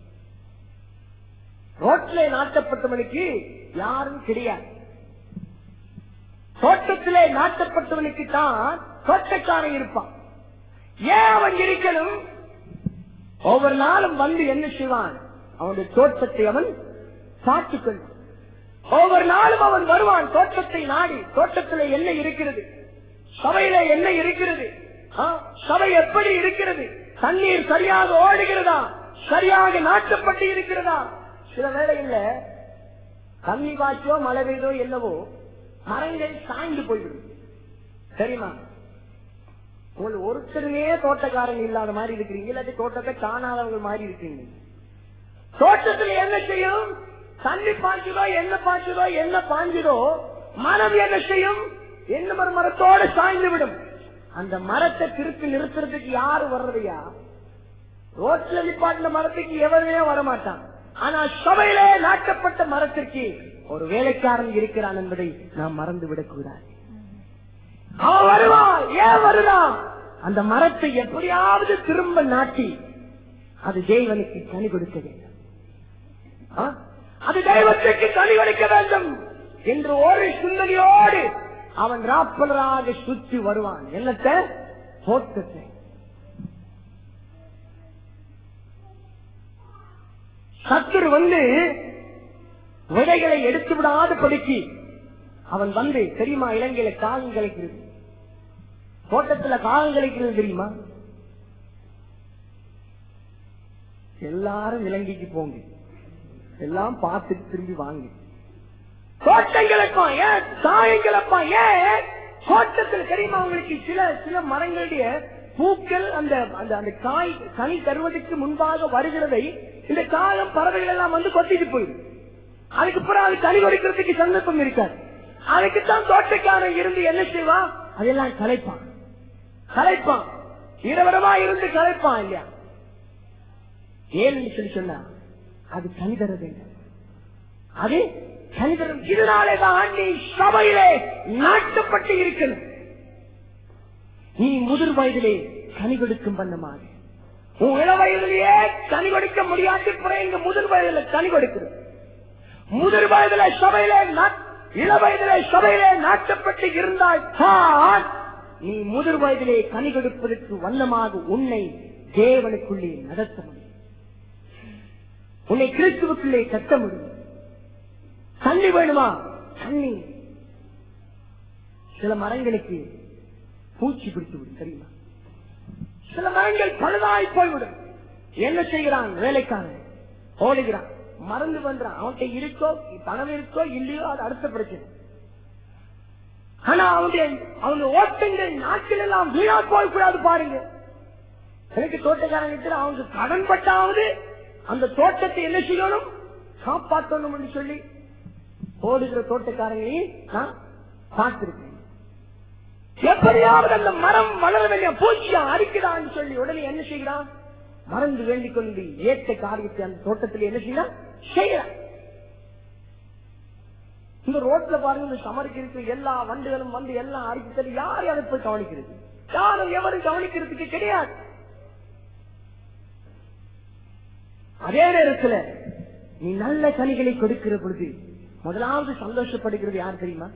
ரோட்டிலே நாட்டப்பட்டவனுக்கு யாரும் கிடையாது தோட்டத்திலே நாட்டப்பட்டவனுக்கு தான் தோட்டக்காரன் இருப்பான் ஏன் அவன் இருக்கணும் ஒவ்வொரு நாளும் வந்து என்ன செய்வான் அவனுடைய தோட்டத்தை அவன் பார்த்துக் கொள்வான் ஒவ்வொரு நாளும் அவன் வருவான் தோட்டத்தை நாடி தோட்டத்திலே என்ன இருக்கிறது சபையில என்ன இருக்கிறது ஆ, சபை எப்படி இருக்கிறது தண்ணீர் சரியாக ஓடுகிறதா சரியாக நாட்டப்பட்டு இருக்கிறதா சில வேளையில தண்ணி காய்ச்சோ மழை பெய்தோ என்னவோ மரங்கள் சாய்ந்து போய்விடும் தெரியுமா உங்களுக்கு ஒருத்தருமே தோட்டக்காரங்க இல்லாத மாதிரி இருக்கிறீங்க இல்லாட்டி தோட்டத்தை காணாதவங்க மாதிரி இருக்கீங்க தோட்டத்தில் என்ன செய்யும் தண்ணி பாய்ச்சதோ என்ன பாய்ச்சதோ என்ன பாய்ஞ்சதோ மரம் என்ன செய்யும் என்ன மர மரத்தோட சாய்ந்து விடும் அந்த மரத்தை திருப்பி நிறுத்துறதுக்கு யாரு வர்றதையா ரோட்ல நிப்பாட்டின மரத்துக்கு எவருமே வரமாட்டான் ஆனா சபையிலே நாட்டப்பட்ட மரத்திற்கு ஒரு வேலைக்காரன் இருக்கிறான் என்பதை நாம் மறந்து விடக்கூடாது அவன் வருவான் ஏன் வருவான் அந்த மரத்தை எப்படியாவது திரும்ப நாட்டி அது தேவனுக்கு கனி கொடுக்க வேண்டும் ஆ? அது தெய்வத்துக்கு கனி கொடுக்க வேண்டும் என்று ஒரு சிந்தனையோடு அவன் ராப்பலராக சுற்றி வருவான் என்னத்தை தோட்டத்தை சத்துரு வந்து விதைகளை எடுத்து விடாத படிக்கு அவன் வந்து தெரியுமா இலங்கையில காகம் கலைக்கிறது தோட்டத்துல காகம் கலைக்கிறது தெரியுமா எல்லாரும் இலங்கைக்கு போங்க எல்லாம் பார்த்துட்டு திரும்பி வாங்க தோட்டங்களுக்கும் ஏன் சாயங்களுக்கும் ஏன் தோட்டத்தில் தெரியுமா உங்களுக்கு சில சில மரங்களுடைய பூக்கள் அந்த அந்த அந்த காய் கனி தருவதற்கு முன்பாக வருகிறதை இந்த காலம் பறவைகள் எல்லாம் வந்து கொத்திட்டு போயிடும் அதுக்கு பிறகு அது கனி கொடுக்கிறதுக்கு சந்தர்ப்பம் இருக்காது அதுக்குத்தான் தோட்டக்காரன் இருந்து என்ன செய்வான் அதெல்லாம் கலைப்பான் கலைப்பான் இரவரமா இருந்து கலைப்பான் இல்லையா ஏன்னு சொல்லி சொன்னா அது கனி தர வேண்டும் அது கனி தரும் இதனாலே தான் நீ சபையிலே நாட்டப்பட்டு இருக்கணும் நீ முதிர் வயதிலே கனி கொடுக்கும் வண்ணமாக உன் இள வயதிலேயே கனி கொடுக்க முடியாத பிறகு இங்க முதிர் வயதுல கனி கொடுக்கிறது முதிர் வயதில சபையிலே நா- இள வயதிலே சபையிலே நாட்டப்பட்டு இருந்தால் தான் நீ முதிர் வயதிலே கனி கொடுப்பதற்கு வண்ணமாக உன்னை தேவனுக்குள்ளே நடத்த முடியும் உன்னை கிறிஸ்துவுக்குள்ளே கட்ட முடியும் தண்ணி வேணுமா தண்ணி சில மரங்களுக்கு பூச்சி பிடித்து விடும் தெரியுமா சில மரங்கள் பழுதாய் போய்விடும் என்ன செய்கிறான் வேலைக்காரன் ஓடுகிறான் மறந்து பண்றான் அவன்கிட்ட இருக்கோ பணம் இருக்கோ இல்லையோ அது அடுத்த பிரச்சனை ஆனா அவனுடைய அவங்க ஓட்டங்கள் நாட்கள் எல்லாம் வீணா போய்க்கூடாது பாருங்க எனக்கு தோட்டக்காரங்க அவங்க கடன் பட்டாவது அந்த தோட்டத்தை என்ன செய்யணும் காப்பாற்றணும் என்று சொல்லி ஓடுகிற தோட்டக்காரங்களையும் நான் பார்த்திருக்கேன் எப்படியாவது அந்த மரம் வளர வேண்டிய பூச்சியா அரிக்கிறான்னு சொல்லி உடனே என்ன செய்கிறான் மறந்து வேண்டிக் கொண்டு ஏற்ற காரியத்தை அந்த தோட்டத்தில் என்ன செய்யறான் செய்யறான் இந்த ரோட்ல பாருங்க இந்த சமருக்கு இருக்கிற எல்லா வண்டுகளும் வந்து எல்லாம் அரிக்கிறது யாரும் அதை போய் கவனிக்கிறது யாரும் எவரும் கவனிக்கிறதுக்கு கிடையாது அதே நேரத்துல நீ நல்ல கனிகளை கொடுக்கிற பொழுது முதலாவது சந்தோஷப்படுகிறது யார் தெரியுமா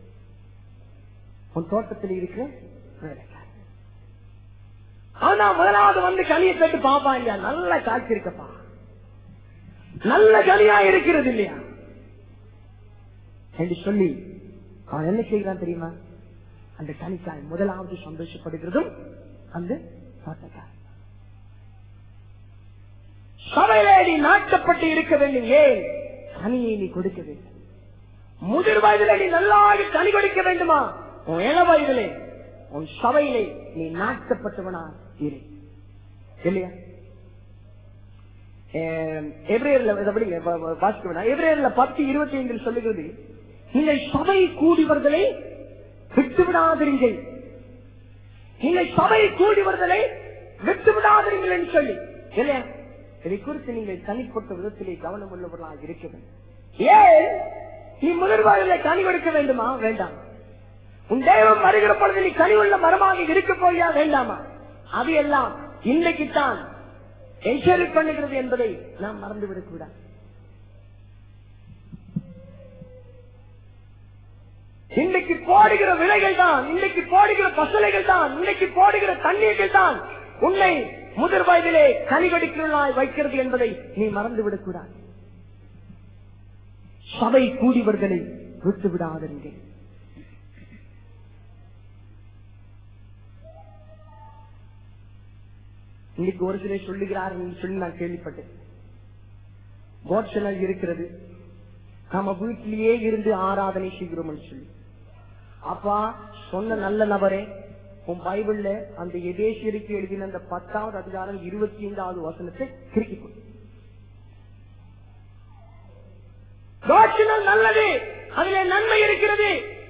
உன் தோட்டத்தில் இருக்கிற வேலைக்காரன். ஆனா முதலாவது வந்து கனியை கேட்டு பாப்பா இல்லையா நல்ல காய்ச்சி இருக்கப்பா நல்ல கனியா இருக்கிறது இல்லையா என்று சொல்லி அவன் என்ன செய்கிறான் தெரியுமா அந்த கனிக்காய் முதலாவது சந்தோஷப்படுகிறதும் அந்த தோட்டக்காரன் சபையிலே நீ நாட்டப்பட்டு இருக்க வேண்டும் ஏன் கனியை நீ கொடுக்க வேண்டும் முதிர் வயதிலே நீ நல்லாக கனி கொடுக்க வேண்டுமா உன் இள வயதிலே உன் சபையிலே நீ நாட்டப்பட்டவனா இரு இல்லையா அஹ் எபிரேயர்ல இதை படிங்க, வா- வா- வாசிக்க வேணாம். எபிரேயர்ல பத்து இருபத்தி ஐந்தில் சொல்லுகிறது நீங்கள் சபை கூடிவர்களை விட்டு விடாதிருங்கள் நீங்கள் சபை கூடிவர்களை விட்டு விடாதிருங்கள் என்று சொல்லி இல்லையா இதை குறித்து நீங்கள் தனிப்பட்ட விதத்திலே கவனம் உள்ளவர்களாக இருக்க வேண்டும் ஏன் நீ முதல் வாயில கனி கொடுக்க வேண்டுமா வேண்டாம் உன் தெய்வம் வருகிற பொழுது நீ கனி உள்ள மரமாக இருக்க போயா வேண்டாமா அது எல்லாம் இன்றைக்குத்தான் என்ஷரி பண்ணுகிறது என்பதை நாம் மறந்துவிடக் கூடாது இன்னைக்கு போடுகிற விலைகள் தான் இன்னைக்கு போடுகிற பசலைகள் தான் இன்னைக்கு போடுகிற தண்ணீர்கள் தான் உன்னை முதிர் வயதிலே கனி கொடுக்கிறவர்களாய் வைக்கிறது என்பதை நீ மறந்துவிடக் கூடாது சபை கூடியவர்களை விட்டு விடாதீர்கள் இன்னைக்கு ஒரு சிலர் சொல்லுகிறார்கள் என்று சொல்லி நான் கேள்விப்பட்டேன் கோட்சனல் இருக்கிறது நாம வீட்டிலேயே இருந்து ஆராதனை செய்கிறோம் என்று சொல்லி அப்பா சொன்ன நல்ல நபரே உன் பைபிள்ல அந்த எதேசியருக்கு எழுதின அந்த பத்தாவது அதிகாரம் இருபத்தி ஐந்தாவது வசனத்தை திருக்கி கொடு கோட்சனல் நல்லது அதிலே நன்மை இருக்கிறது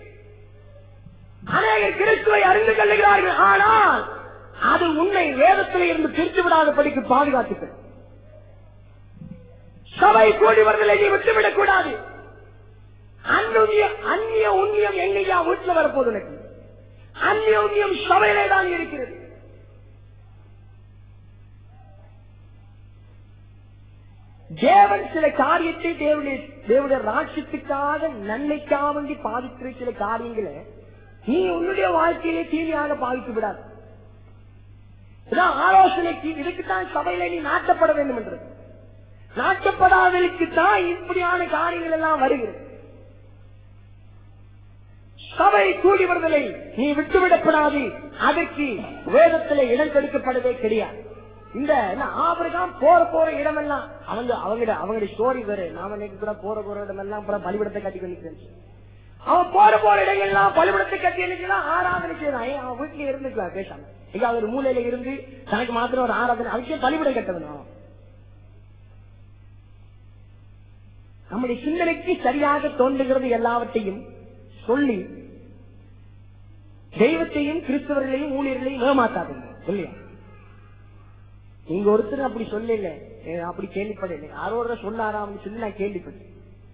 அநேகர் கிறிஸ்துவை அறிந்து கொள்ளுகிறார்கள் ஆனால் அது உன்னை வேதத்திலே இருந்து பிரித்து விடாத படிக்கு பாதுகாத்துக்கள் சபை கூடிவர்களை நீ விட்டுவிடக் கூடாது அந்நிய அந்நிய உண்ணியம் எங்கய்யா வீட்டுல வரப்போது உனக்கு அந்நிய உண்ணியம் சபையிலே தான் இருக்கிறது தேவன் சில காரியத்தை தேவனுடைய தேவனுடைய ராட்சியத்துக்காக நன்மைக்காக வேண்டி பாதிக்கிற சில காரியங்களை நீ உன்னுடைய வாழ்க்கையிலே தீமையாக பாதித்து விடாது இதான் ஆலோசனைக்கு இதுக்குத்தான் சபையில நீ நாட்டப்பட வேண்டும் என்று நாட்டப்படாதலுக்கு தான் இப்படியான காரியங்கள் எல்லாம் வருகிறது சபை கூடி வருதலை நீ விட்டுவிடப்படாது அதற்கு வேதத்துல இடம் கொடுக்கப்படவே கிடையாது இந்த என்ன, ஆபிரகாம் போற போற இடமெல்லாம் அவங்க அவங்க அவங்களுடைய ஸ்டோரி வேறு நாம இன்னைக்கு கூட போற போற இடமெல்லாம் அப்புறம் பலிபடத்தை கட்டி கொண்டு அவன் போற போற இடங்கள்லாம் பலிபடத்தை கட்டி அன்னைக்குலாம் ஆராதனை செய்யறான் ஏன் அவன் வீட்டுல இருந்துக்கலாம் பேசாம எங்க ஒரு மூலையில இருந்து தனக்கு மாத்திரம் ஒரு ஆராதனை அதுக்கே பலிபடம் கட்டணும் அவன் நம்முடைய சிந்தனைக்கு சரியாக தோன்றுகிறது எல்லாவற்றையும் சொல்லி தெய்வத்தையும் கிறிஸ்தவர்களையும் ஊழியர்களையும் ஏமாத்தாதுங்க இல்லையா நீங்க ஒருத்தர் அப்படி சொல்லல ஏ, அப்படி கேள்விப்படல யாரோட சொன்னாராம் சொல்லி நான் கேள்விப்பட்டேன்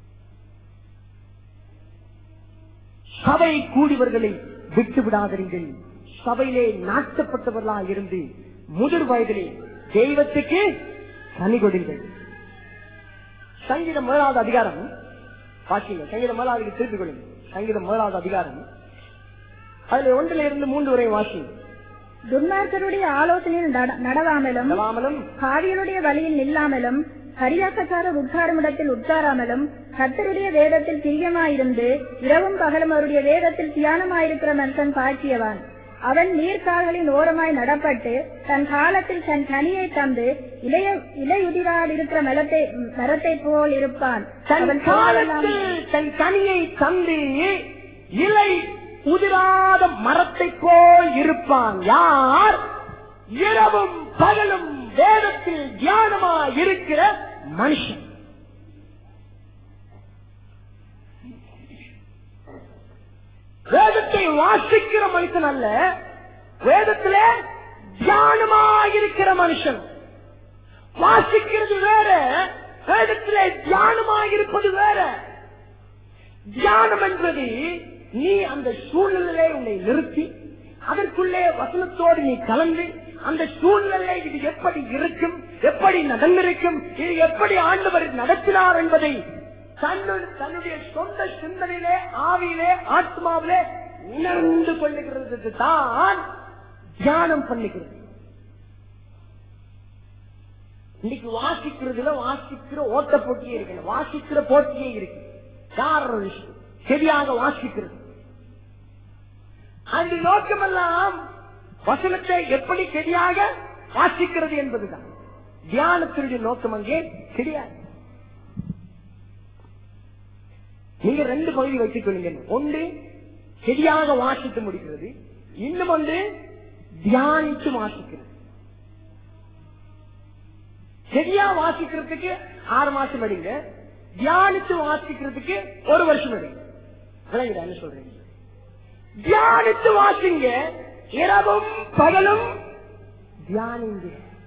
சபை கூடியவர்களை விட்டு விடாதீர்கள் சபையிலே நாட்டப்பட்டவர்களாக இருந்து முதிர் வயதிலே தெய்வத்துக்கு கனி கொடுங்கள் சங்கீதம் முதலாவது அதிகாரம் வாசிங்க சங்கீதம் முதலாவது திருப்பிக் கொள்ளுங்க சங்கீதம் முதலாவது அதிகாரம் அதுல ஒன்றில இருந்து மூன்று வரை வாசிங்க துன்மார்க்கருடைய ஆலோசனையில் நட- நடவாமலும் நடாமலும் பாவியனுடைய வழியில் நில்லாமலும் பரியாசக்காரர் உட்காரும் இடத்தில் உட்காராமலும் கர்த்தருடைய வேதத்தில் பிரியமாயிருந்து இரவும் பகலும் அவருடைய வேதத்தில் தியானமாயிருக்கிற மனுஷன் பாக்கியவான் அவன் நீர்க்கால்களின் ஓரமாய் நடப்பட்டு தன் காலத்தில் தன் கனியை தந்து இளைய இலையுதிரால் இருக்கிற மரத்தை மரத்தை போல் இருப்பான் தன் அவன் காலத்தில் தன் கனியை தந்து இலை உதிராத மரத்தை போல் இருப்பான் யார் இரவும் பகலும் வேதத்தில் தியானமா இருக்கிற மனுஷன் வேதத்தை வாசிக்கிற மனுஷன் அல்ல வேதத்திலே தியானமா இருக்கிற மனுஷன் வாசிக்கிறது வேற வேதத்திலே தியானமாக இருப்பது வேற தியானம் என்பது நீ அந்த சூழ்நிலையை உன்னை நிறுத்தி அதற்குள்ளே வசனத்தோடு நீ கலந்து அந்த சூழ்நிலை இது எப்படி இருக்கும் எப்படி நடந்திருக்கும் இது எப்படி ஆண்டவர் நடத்தினார் என்பதை தன்னு- தன்னுடைய சொந்த சிந்தனையிலே ஆவியிலே ஆத்மாவிலே உணர்ந்து கொள்ளுகிறதுக்கு தான் தியானம் பண்ணுகிறது இன்னைக்கு வாசிக்கிறதுல வாசிக்கிற ஓட்ட போட்டியே இருக்கு வாசிக்கிற போட்டியே இருக்கு காரணம் விஷயம் சரியாக வாசிக்கிறது அந்த நோக்கமெல்லாம் வசனத்தை எப்படி சரியாக வாசிக்கிறது என்பதுதான் தியானத்தினுடைய நோக்கம் அங்கே கிடையாது நீங்க ரெண்டு பகுதி வைத்துக் கொள்ளுங்க ஒன்று சரியாக வாசித்து முடிக்கிறது இன்னும் ஒன்று தியானித்து வாசிக்கிறது சரியா வாசிக்கிறதுக்கு ஆறு மாசம் எடுங்க தியானித்து வாசிக்கிறதுக்கு ஒரு வருஷம் எடுங்க விளங்குதா என்ன சொல்றீங்க தியானித்து வாசிங்க இரவும் பகலும் தியானிங்க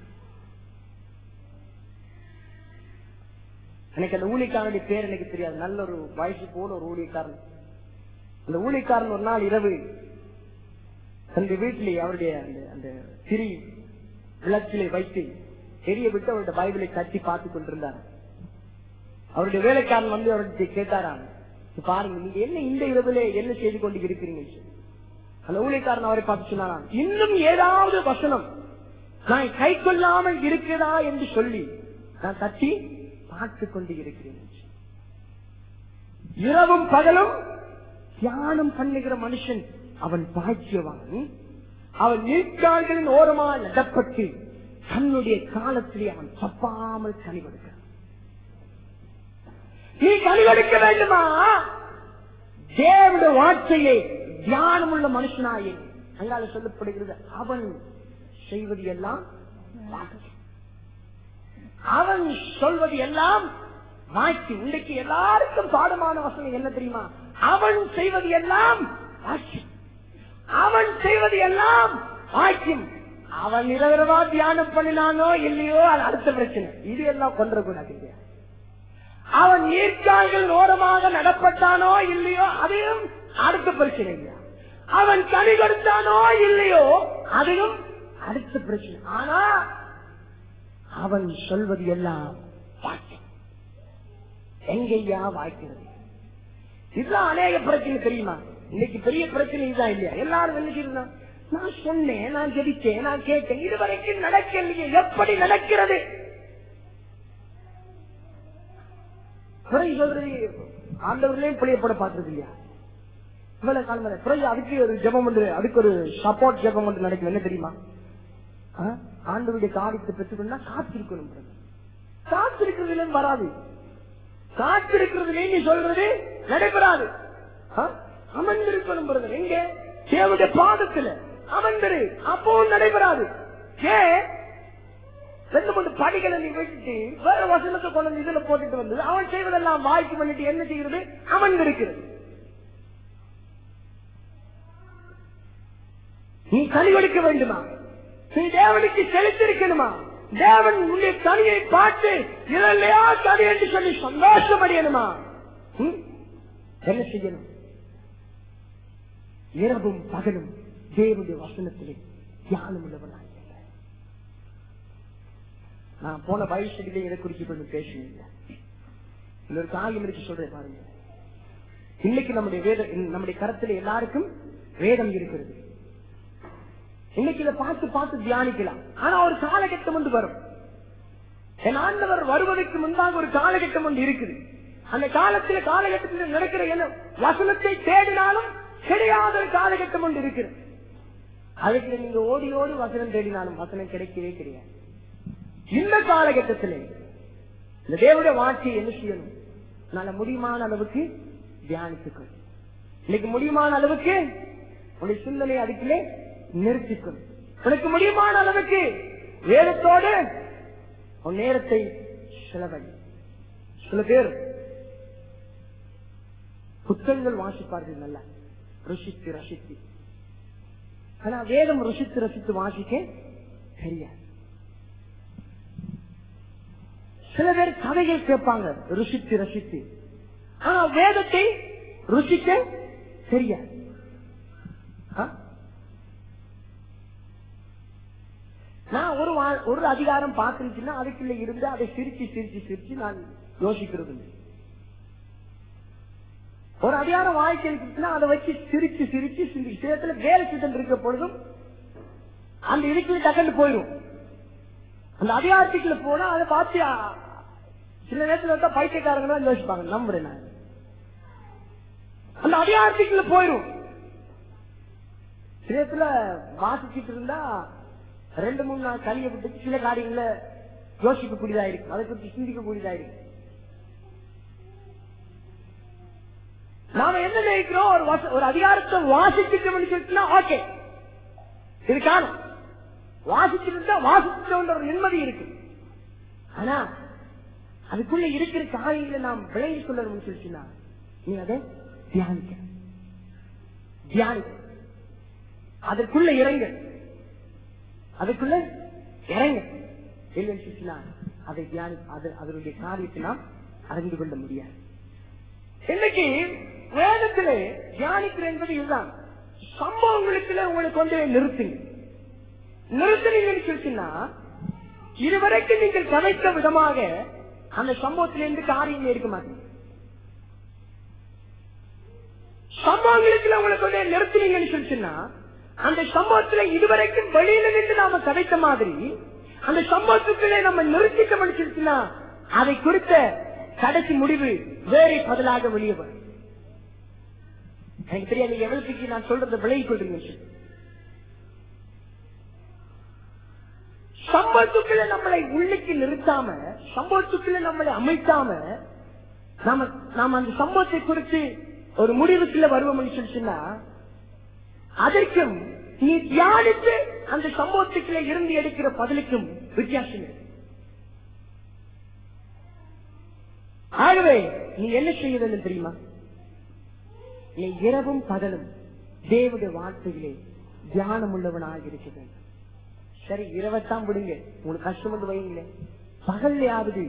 எனக்கு அந்த ஊழியக்காரனுடைய பேர் எனக்கு தெரியாது நல்ல ஒரு வயசு போல ஒரு ஊழியக்காரன் அந்த ஊழியக்காரன் ஒரு நாள் இரவு தன்னுடைய வீட்டிலே அவருடைய அந்த அந்த திரி விளக்கிலே வைத்து எரிய விட்டு அவருடைய பைபிளை தட்டி பார்த்துக் கொண்டிருந்தார் அவருடைய வேலைக்காரன் வந்து அவர்கிட்ட கேட்டாராம் "இது பாருங்க நீங்க என்ன இந்த இரவுல என்ன செய்து கொண்டு இருக்கிறீங்க அந்த ஊழியக்காரன் அவரை பார்த்து சொன்னாராம் இன்னும் ஏதாவது வசனம் நான் கை கொள்ளாமல் இருக்கிறதா என்று சொல்லி நான் தட்டி பார்த்து கொண்டு இருக்கிறேன் இரவும் பகலும் தியானம் பண்ணுகிற மனுஷன் அவன் பாக்கியவான் அவன் நீர்க்கால்களின் ஓரமா நடப்பட்டு தன்னுடைய காலத்திலே அவன் தப்பாமல் கனி கொடுக்கிறான் நீ கனி கொடுக்க வேண்டுமா தேவனுடைய வார்த்தையை தியானம் உள்ள மனுஷனாயே அங்கால சொல்லப்படுகிறது அவன் செய்வது எல்லாம் வாக்கு. அவன் சொல்வது எல்லாம் வாக்கி இன்றைக்கு எல்லாருக்கும் பாடமான வசனம் என்ன தெரியுமா அவன் செய்வது எல்லாம் வாக்கியம் அவன் செய்வது எல்லாம் வாக்கியம் அவன் இரவிரவா தியானம் பண்ணினானோ இல்லையோ அது அடுத்த பிரச்சனை இது எல்லாம் கொன்றக்கூடாது அவன் நீர்க்கால்கள் ஓரமாக நடப்பட்டானோ இல்லையோ அதையும் அடுத்த பிரச்சனை இல்லையா அவன் கனி கொடுத்தானோ இல்லையோ அதையும் அடுத்த பிரச்சனை ஆனா அவன் சொல்வது எல்லாம் வாக்கியம் எங்கேயா வாய்க்கிறது இதுதான் அநேக பிரச்சனை தெரியுமா இன்னைக்கு பெரிய பிரச்சனை இதுதான் இல்லையா எல்லாரும் என்ன செய்யணும் நான் சொன்னேன் நான் ஜெபிச்சேன் நான் கேட்டேன் இதுவரைக்கும் நடக்கலையே எப்படி நடக்கிறது குறை சொல்றது ஆண்டவர்களையும் பிள்ளையப்பட பாக்குறது இல்லையா இவ்வளவு காலம் வரை. பிறகு அதுக்கு ஒரு ஜெபம் ஒன்று அதுக்கு ஒரு சப்போர்ட் ஜெபம் ஒன்று நடக்கும் என்ன தெரியுமா ஆ? ஆண்டவருடைய காரியத்தை பெற்றுக்கணும்னா காத்திருக்கணும் பிறகு. காத்திருக்கிறதுல வராது காத்திருக்கிறதுல நீ சொல்றது நடைபெறாது ஆ? அமர்ந்திருக்கணும் பிரதர் எங்க தேவனுடைய பாதத்துல அமர்ந்திரு அப்போ நடைபெறாது ஏ ரெண்டு மூணு படிகளை நீ விட்டுட்டு வேற வசனத்தை கொண்டு வந்து இதுல போட்டுட்டு வந்து அவன் செய்வதெல்லாம் வாய்க்கு பண்ணிட்டு என்ன செய்கிறது அமர்ந்திருக்கிறது நீ கனிவெடுக்க வேண்டுமா நீ தேவனுக்கு செலுத்திருக்கணுமா தேவன் உன்னுடைய கனியை பார்த்து இல்லையா கனி என்று சொல்லி சந்தோஷம் அடையணுமா ம்? என்ன செய்யணும் இரவும் பகலும் தேவனுடைய வசனத்திலே தியானம் உள்ளவனாக இரு. நான் போன வயசுல இதை குறித்து கொஞ்சம் பேசுனீங்க இன்னொரு காரியம் இருக்கு சொல்றேன் பாருங்க இன்னைக்கு நம்முடைய வேத நம்முடைய கருத்துல எல்லாருக்கும் வேதம் இருக்கிறது இன்னைக்கு இதை பார்த்து பார்த்து தியானிக்கலாம் ஆனா ஒரு காலகட்டம் ஒன்று வரும் என் ஆண்டவர் வருவதற்கு முன்பாக ஒரு காலகட்டம் ஒன்று இருக்குது அந்த காலத்துல காலகட்டத்தில் நடக்கிற என்ன வசனத்தை தேடினாலும் கிடையாத ஒரு காலகட்டம் ஒன்று இருக்கிறது அதுக்கு நீங்க ஓடி ஓடி வசனம் தேடினாலும் வசனம் கிடைக்கவே கிடையாது இந்த காலகட்டத்திலே இந்த தேவனுடைய வாட்சியை என்ன செய்யணும் நல்ல முடியுமான அளவுக்கு தியானித்துக்கொள் இன்னைக்கு முடியுமான அளவுக்கு உன்னுடைய சிந்தனை அதுக்குள்ளே நிறுத்திக்கொள் உனக்கு முடியுமான அளவுக்கு வேதத்தோடு உன் நேரத்தை செலவழி சில பேர் புத்தகங்கள் வாசிப்பார்கள் நல்லா ருசித்து ரசித்து ஆனா வேதம் ருசித்து ரசித்து வாசிக்க தெரியாது சில பேர் கதைகள் கேட்பாங்க ருசித்து ரசித்து ஆனா வேதத்தை ருசிக்க தெரியாது ஆ? நான் ஒரு வா- ஒரு அதிகாரம் பார்த்துருச்சுன்னா அதுக்குள்ள இருந்து அதை சிரிச்சு சிரிச்சு சிரிச்சு நான் யோசிக்கிறது இல்லை. ஒரு அதிகாரம் வாய்ச்சிருச்சுன்னா அதை வச்சு சிரிச்சு சிரிச்சு சிந்தி சேத்துல வேலை சித்தம் இருக்க பொழுதும் அந்த இதுக்குள்ள டக்குன்னு போயிடும் அந்த அதிகாரத்துக்குள்ள போனா அதை பார்த்து ஆ, சில நேரத்துல வந்து பைத்தியக்காரங்க தான் யோசிப்பாங்க நம்புறேன் நான் அந்த அதிகாரத்துக்குள்ள போயிடும் சில நேரத்துல வாசிச்சுட்டு இருந்தா ரெண்டு மூணு நாள் கழிய விட்டு சில காரியங்களை யோசிக்க கூடியதா இருக்கு அதை பற்றி சிந்திக்க கூடியதா இருக்கு நாம என்ன நினைக்கிறோம் ஒரு வச- ஒரு அதிகாரத்தை வாசிச்சுட்டோம்னு சொல்லிட்டுனா ஓகே இது காணும் வாசிச்சுட்டா வாசிச்சோன்ற ஒரு நிம்மதி இருக்கு ஆனா அதுக்குள்ள இருக்கிற காரியங்களை நாம் விளங்கி கொள்ளணும்னு சொல்லிச்சுன்னா நீ அதை தியானிக்க தியானிக்க அதற்குள்ள இறங்க அதுக்குள்ள இறங்க இல்லைன்னு சொல்லிச்சுன்னா அதை தியானி அது அதனுடைய காரியத்தை நாம் அறிந்து கொள்ள முடியாது இன்னைக்கு வேதத்திலே தியானிக்கிற என்பது இதுதான் சம்பவங்களுக்குள்ள உங்களை கொண்டு போய் நிறுத்துங்க நிறுத்தினீங்கன்னு சொல்லிச்சுன்னா இதுவரைக்கும் நீங்கள் கதைத்த விதமாக அந்த சம்பவத்திலிருந்து காரியங்கள் இருக்க மாட்டீங்க சம்பவங்களுக்குள்ள உங்களை கொண்டு போய் நிறுத்தினீங்கன்னு சொல்லிச்சுன்னா அந்த சம்பவத்துல இதுவரைக்கும் வெளியில நின்று நாம கதைத்த மாதிரி அந்த சம்பவத்துக்குள்ளே நம்ம நிறுத்திட்டோம்னு சொல்லிச்சுன்னா அதை குறித்த கடைசி முடிவு வேறு பதிலாக வெளியே வரும் எனக்கு தெரியாது நீங்க எவ்வளவுக்கு நான் சொல்றதை விலகி கொள்றீங்க சொல்லி. சம்பவத்துக்குள்ள நம்மளை உள்ளுக்கு நிறுத்தாம சம்பவத்துக்குள்ள நம்மளை அமைத்தாம நாம நாம அந்த சம்பவத்தை குறித்து ஒரு முடிவுக்குள்ள வருவோம்னு சொல்லிச்சுன்னா அதற்கும் நீ தியானித்து அந்த சம்பவத்துக்குள்ள இருந்து எடுக்கிற பதிலுக்கும் வித்தியாசம் இருக்கு ஆகவே நீ என்ன செய்ய வேண்டும் தெரியுமா நீ இரவும் பகலும் தேவனுடைய வார்த்தைகளே தியானம் உள்ளவனாக இருக்க வேண்டும் சரி இரவத்தான் விடுங்க உங்களுக்கு கஷ்டம் வந்து வைங்களேன் பகல்லையாவது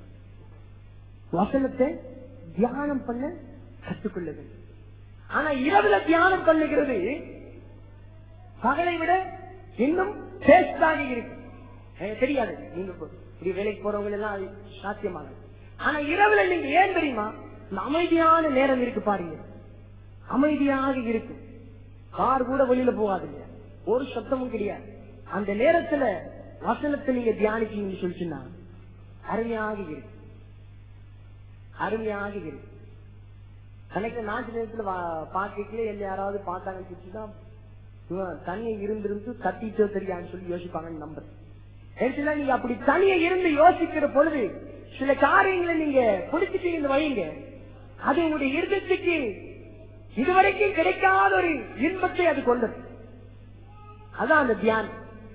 வசனத்தை தியானம் பண்ண கற்றுக்கொள்ள வேண்டும் ஆனா இரவுல தியானம் பண்ணுகிறது பகலை விட இன்னும் டேஸ்டாக இருக்கு எனக்கு தெரியாது நீங்க இப்ப இப்படி வேலைக்கு போறவங்க எல்லாம் அது சாத்தியமானது ஆனா இரவுல நீங்க ஏன் தெரியுமா இந்த அமைதியான நேரம் இருக்கு பாருங்க அமைதியாக இருக்கு கார் கூட வெளியில போகாதுங்க ஒரு சத்தமும் கிடையாது அந்த நேரத்துல வசனத்தை நீங்க தியானிச்சீங்கன்னு சொல்லிச்சுன்னா அருமையாக இருக்கு அருமையாக இருக்கு எனக்கு நாட்டு நேரத்துல பாக்கல என்ன யாராவது பார்த்தாங்கன்னு சொல்லிச்சுன்னா இவன் தனியை இருந்திருந்து தட்டிச்சோ தெரியான்னு சொல்லி யோசிப்பாங்கன்னு நம்புறேன் ஏன்னா நீங்க அப்படி தனியா இருந்து யோசிக்கிற பொழுது சில காரியங்களை நீங்க பிடிச்சிட்டீங்கன்னு வைங்க அது உங்களுடைய இருதயத்துக்கு இதுவரைக்கும் கிடைக்காத ஒரு இன்பத்தை அது கொண்டது அதான் அந்த தியானம்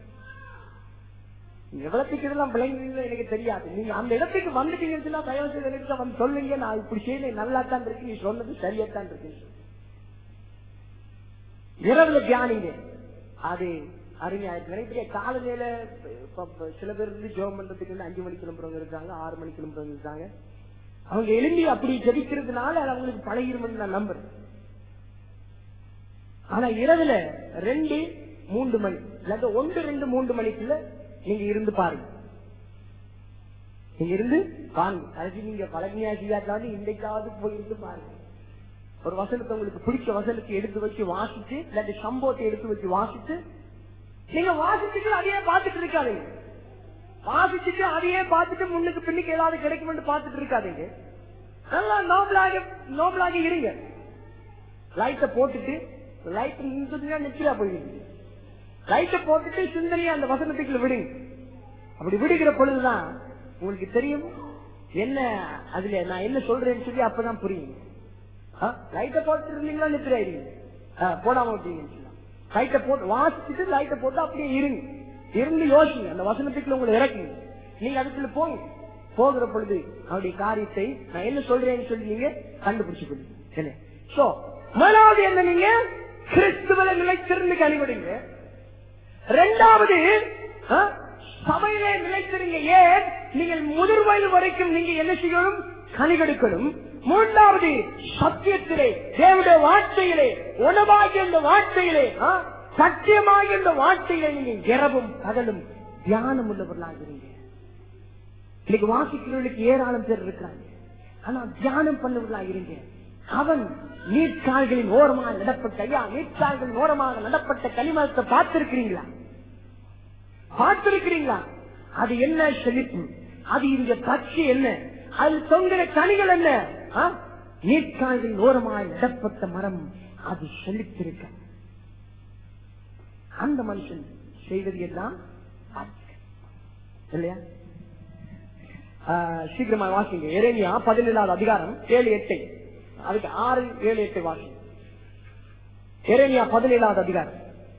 நீங்க எவ்வளவுக்கு இதெல்லாம் விளங்குவீங்களோ எனக்கு தெரியாது நீங்க அந்த இடத்துக்கு வந்துட்டீங்கன்னா தயவு செய்து எனக்கு வந்து சொல்லுங்க நான் இப்படி செய்ய நல்லா தான் இருக்கு நீ சொன்னது சரியா தான் இருக்கு இரவுல தியானிங்க அது அருமையா இருக்கு நிறைய பேர் காலையில இப்ப- இப்ப சில பேர் இருந்து ஜோம் பண்றதுக்கு வந்து அஞ்சு மணிக்கு கிளம்புறவங்க இருக்காங்க ஆறு மணிக்கு கிளம்புறவங்க இருக்காங்க அவங்க எழும்பி அப்படி ஜெபிக்கிறதுனால அது அவங்களுக்கு பழகிருமென்னு நான் நம்புறேன் ஆனா இரவுல ரெண்டு மூன்று மணி இல்லாட்ட ஒன்று ரெண்டு மூன்று மணிக்குள்ள நீங்க இருந்து பாருங்க நீங்க இருந்து பாருங்க அதுக்கு நீங்க பழகியா செய்யாட்டாலும் இன்றைக்காவது போய் இருந்து பாருங்க ஒரு வசனத்தை உங்களுக்கு பிடிச்ச வசனத்தை எடுத்து வச்சு வாசிச்சு இல்லாட்டி சம்பவத்தை எடுத்து வச்சு வாசிச்சு நீங்க வாசிச்சுட்டு அதையே பார்த்துட்டு இருக்காதீங்க வாசிச்சுட்டு அதையே பார்த்துட்டு முன்னுக்கு பின்னுக்கு ஏதாவது கிடைக்கும்னு பார்த்துட்டு இருக்காதீங்க நல்லா நோபலாக நோபலாக இருங்க லைட்டை போட்டுட்டு லைட் நின்றுதுன்னா நிச்சயா போயிடுங்க லைட்டை போட்டுட்டு சிந்தனையை அந்த வசனத்துக்குள்ள விடுங்க அப்படி விடுகிற பொழுதுதான் உங்களுக்கு தெரியும் என்ன அதுல நான் என்ன சொல்றேன்னு சொல்லி அப்பதான் புரியும் லைட்டை போட்டு இருந்தீங்களா நித்திராயிருங்க போடாம விட்டீங்கன்னு சொல்லலாம் லைட்டை போட்டு வாசிச்சுட்டு லைட்டை போட்டு அப்படியே இருங்க இருந்து யோசிங்க அந்த வசனத்துக்குள்ள உங்களை இறக்குங்க நீங்க அதுக்குள்ள போங்க போகிற பொழுது அவருடைய காரியத்தை நான் என்ன சொல்றேன்னு சொல்லி நீங்க கண்டுபிடிச்சு கொள்ளுங்க என்ன சோ முதலாவது என்ன நீங்க கிறிஸ்துவல நிலைத்திருந்து கனிவிடுங்க ரெண்டாவது ஆ, சபையிலே நிலைத்திருங்க ஏன் நீங்கள் முதிர் வயது வரைக்கும் நீங்க என்ன செய்யணும் கனிகெடுக்கணும் மூன்றாவது சத்தியத்திலே தேவனுடைய வார்த்தையிலே உணவாகிய இந்த வார்த்தையிலே ஆ, சத்தியமாகிய இந்த வார்த்தையிலே நீங்க இரவும் பகலும் தியானம் உள்ளவர்களாக இருங்க இன்னைக்கு வாசிக்கிறவர்களுக்கு ஏராளம் பேர் இருக்கிறாங்க ஆனா தியானம் பண்ணவர்களாக இருங்க அவன் நீர்க்கால்களின் ஓரமாக நடப்பட்ட ஐயா நீர்க்கால்களின் ஓரமாக நடப்பட்ட களிமரத்தை பார்த்திருக்கிறீங்களா பார்த்திருக்கிறீங்களா அது என்ன செழிப்பு அது இந்த பட்சி என்ன அது தொங்குற கனிகள் என்ன ஆ? நீர்க்கால்களின் ஓரமாய் நடப்பட்ட மரம் அது செழித்திருக்க அந்த மனுஷன் செய்வது எல்லாம் பார்க்க. இல்லையா ஆ, சீக்கிரமா வாசிங்க எரேமியா பதினேழாவது அதிகாரம் ஏழு எட்டை அதுக்கு ஆறு ஏழு எட்டு வாசிங்க எரேமியா பதினேழாவது அதிகாரம்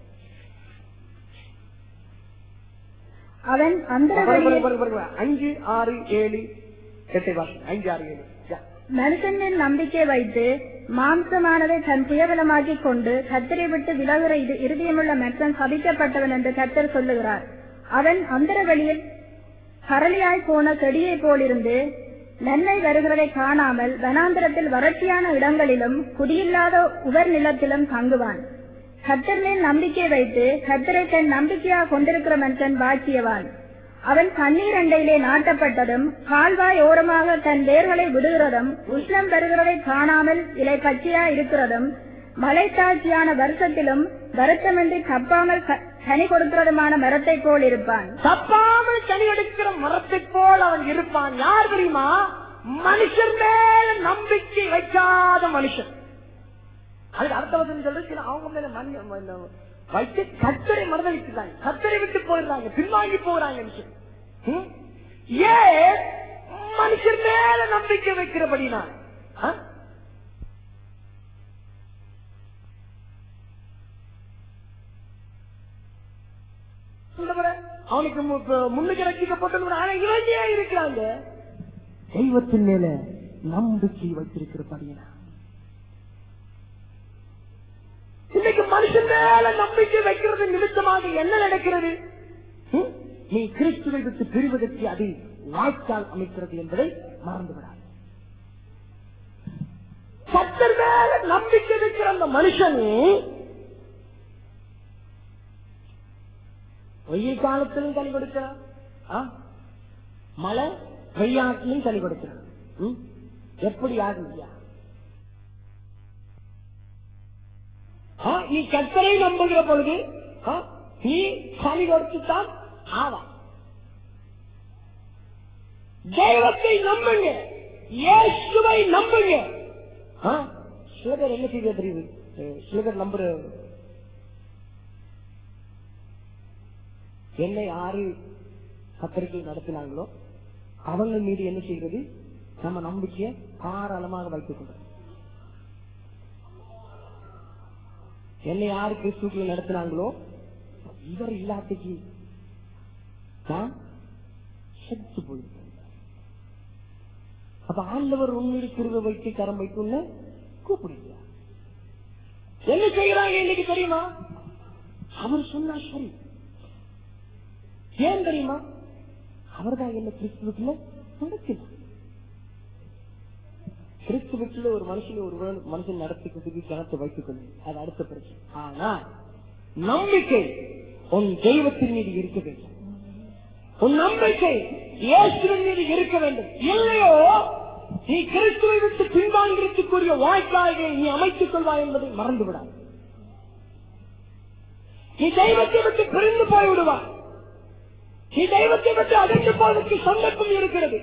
அவன் அந்த பாருங்க, பாருங்க, பாருங்க, பாருங்க. அஞ்சு ஆறு ஏழு எட்டை வாசிங்க அஞ்சு ஆறு ஏழு யா. மனுஷனின் நம்பிக்கை வைத்து மாம்சமானதை தன் புயபலமாக்கிக் கொண்டு கத்தரை விட்டு விலகுற இது இருதயமுள்ள மற்றன் சபிக்கப்பட்டவன் என்று கத்தர் சொல்லுகிறார் அவன் அந்தர வழியில் கரளியாய் போன செடியைப் போலிருந்து நன்மை வருகிறதை காணாமல் வனாந்திரத்தில் வறட்சியான இடங்களிலும் குடியில்லாத உவர் நிலத்திலும் தங்குவான் கத்தர் மேல் நம்பிக்கை வைத்து கத்தரை தன் நம்பிக்கையாக கொண்டிருக்கிற மனுஷன் பாக்கியவான் அவன் கண்ணீர் அண்டையிலே நாட்டப்பட்டதும் கால்வாய் ஓரமாக தன் வேர்களை விடுகிறதும் உஷ்ணம் பெறுகிறதை காணாமல் இலை பச்சையா இருக்கிறதும் மலைத்தாட்சியான வருஷத்திலும் வருத்தமின்றி தப்பாமல் க- கனி கொடுக்கிறதுமான மரத்தை போல் இருப்பான் தப்பாமல் கனி எடுக்கிற மரத்தை போல் அவன் இருப்பான் யார் தெரியுமா மனுஷன் மேல நம்பிக்கை வைக்காத மனுஷன் அதுக்கு அர்த்த வசனம் சொல்றது அவங்க மேல மண் இந்த வைத்து கத்தரை மறந்தளிக்கிறாங்க கத்தரை விட்டு போயிடுறாங்க பின்வாங்கி போறாங்க மனுஷன் ம்? ஏன் மனுஷன் மேல நம்பிக்கை வைக்கிறபடினா ஆ? ஆண்டவரே, அவனுக்கு மு- இப்ப முன்னுக்கு ரசிக்கப்பட்டவர் ஆனா இவங்க ஏன் இருக்கிறாங்க தெய்வத்தின் மேல நம்பிக்கை வைத்திருக்கிறபடியா இன்னைக்கு மனுஷன் மேல நம்பிக்கை வைக்கிறது நிமித்தமாக என்ன நடக்கிறது ம்? நீ கிறிஸ்துவை விட்டு பிரிவதற்கு அது வாய்க்கால் அமைக்கிறது என்பதை மறந்து விடாது கத்தர் மேல நம்பிக்கை வைக்கிற அந்த மனுஷன் வெயில் காலத்திலும் கனி கொடுக்கிறார் ஆ? மழை வெய்யாட்டிலும் கனி கொடுக்கிறார் ம்? எப்படி ஆகுதியா ஆ, நீ கத்தரை நம்புகிற பொழுது ஆ, நீ கனி கொடுத்துத்தான் ஆவா தெய்வத்தை நம்புங்க இயேசுவை நம்புங்க ஆ, சில பேர் என்ன செய்ய தெரியுது அஹ், சில பேர் நம்புற என்னை யாரு கத்தர்கள் நடத்தினாங்களோ அவங்க மீது என்ன செய்கிறது நம்ம நம்பிக்கையை தாராளமாக வைத்துக் கொள்றோம் என்னை யாரு கிறிஸ்துக்குள்ள நடத்தினாங்களோ இவர் இல்லாட்டிக்கு நான் செத்து போயிருக்கேன் அப்ப ஆண்டவர் உண்மையை திரும்ப வைத்து கரம் வைத்து கூப்பிடுங்க என்ன செய்யறாங்க இன்னைக்கு தெரியுமா அவர் சொன்னா சரி ஏன் தெரியுமா அவர்தான் என்ன கிறிஸ்துவுக்குள்ள நடத்தினார் கிறிஸ்துவுக்குள்ள ஒரு மனுஷன் ஒரு வேளை மனுஷன் நடத்திக்கிறதுக்கு கணத்தை வைத்துக் கொள்ளும் அது அடுத்த பிரச்சனை ஆனா நம்பிக்கை உன் தெய்வத்தின் மீது இருக்க வேண்டும் உன் நம்பிக்கை இயேசுவின் மீது இருக்க வேண்டும் இல்லையோ நீ கிறிஸ்துவை விட்டு பின்வாங்கிறதுக்குரிய வாய்க்காக நீ அமைத்துக் கொள்வாய் என்பதை மறந்து விடாது நீ தெய்வத்தை விட்டு பிரிந்து போய் விடுவாய் நீ தெய்வத்தை விட்டு அகன்று போவதற்கு சந்தர்ப்பம் இருக்கிறது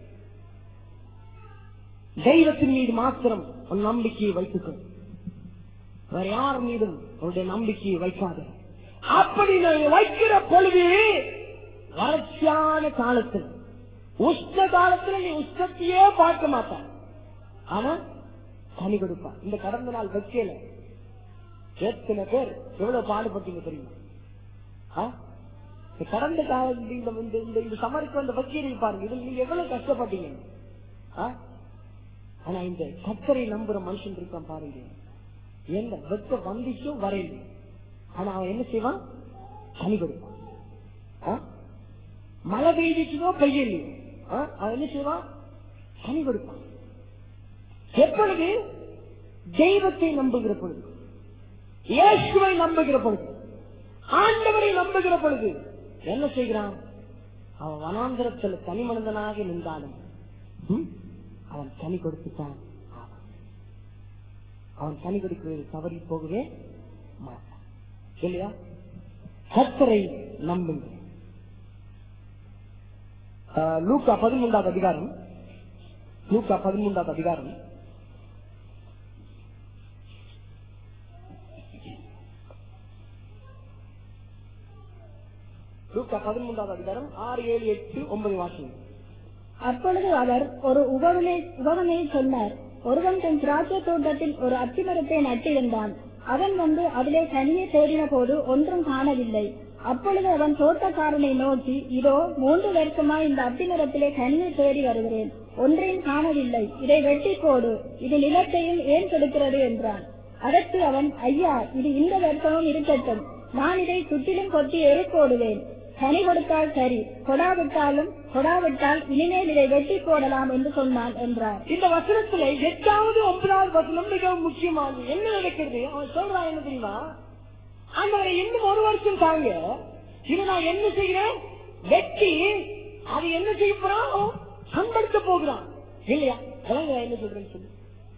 தெய்வத்தின் மீது மாத்திரம் உன் நம்பிக்கையை வைத்துக்கொள் வேற யார் மீதும் உன்னுடைய நம்பிக்கையை வைக்காத அப்படி நான் வைக்கிற பொழுது வறட்சியான காலத்தில் உஷ்ண காலத்துல நீ உஷ்ணத்தையே பார்க்க மாட்டான் ஆனா கனி கொடுப்பான் இந்த கடந்த நாள் வைக்கல எத்தனை பேர் எவ்வளவு பாடுபட்டீங்க தெரியுமா ஆ? இந்த கடந்த காலம் இந்த இந்த- இந்த இந்த சமருக்கு வந்த வக்கீலை பாருங்க இதுல நீங்க எவ்வளவு கஷ்டப்பட்டீங்க ஆ? ஆனா இந்த கத்தரை நம்புற மனுஷன் இருக்கான் பாருங்க என்ன வெக்க வந்துச்சும் வரையில ஆனா அவன் என்ன செய்வான் கனி கொடுப்பான் ஆ? மழை பெய்ஞ்சிச்சோ பெய்யலையோ ஆ? அவன் என்ன செய்வான் கனி கொடுப்பான் எப்பொழுது தெய்வத்தை நம்புகிற பொழுது இயேசுவை நம்புகிற பொழுது ஆண்டவரை நம்புகிற பொழுது என்ன செய்கிறான் அவன் வனாந்திரத்தில் தனி மனிதனாக நின்றாலும் ம், அவன் கனி கொடுத்துத்தான் ஆவான். அவன் கனி கொடுக்கிறது தவறி போகவே மாட்டான் இல்லையா கர்த்தரை நம்புங்க ஆ, லூக்கா பதிமூன்றாவது அதிகாரம் லூக்கா பதிமூன்றாவது அதிகாரம் லூக்கா பதிமூன்றாவது அதிகாரம் ஆறு ஏழு எட்டு ஒன்பது வாசிங்க அப்பொழுது அவர் ஒரு உபவனை உபவனையை சொன்னார் ஒருவன் தன் திராட்சை தோட்டத்தில் ஒரு அத்திமரத்தை நட்டிருந்தான் அவன் வந்து அதிலே கனியை தேடின போது ஒன்றும் காணவில்லை அப்பொழுது அவன் தோட்டக்காரனை நோக்கி இதோ மூன்று வருஷமாய் இந்த அத்திமரத்திலே கனியை தேடி வருகிறேன் ஒன்றையும் காணவில்லை இதை வெட்டி போடு இது நிலத்தையும் ஏன் கெடுக்கிறது என்றான் அதற்கு அவன் ஐயா இது இந்த வருஷமும் இருக்கட்டும் நான் இதை சுற்றிலும் கொத்தி எரி போடுவேன் கனி கொடுத்தால் சரி கொடாவிட்டாலும் கொடாவிட்டால் இனிமேல் இதை வெட்டி போடலாம் என்று சொன்னான் என்றார் இந்த வசனத்துல எட்டாவது ஒன்பதாவது வசனம் மிகவும் முக்கியமானது என்ன நடக்கிறது அவன் சொல்றான் என்ன தெரியுமா ஆண்டவரை இன்னும் ஒரு வருஷம் தாங்க இது நான் என்ன செய்கிறேன் வெட்டி அது என்ன செய்ய போறான் அவன் சம்படுத்த போகிறான் இல்லையா அதான் நான் என்ன சொல்றேன்னு சொல்லு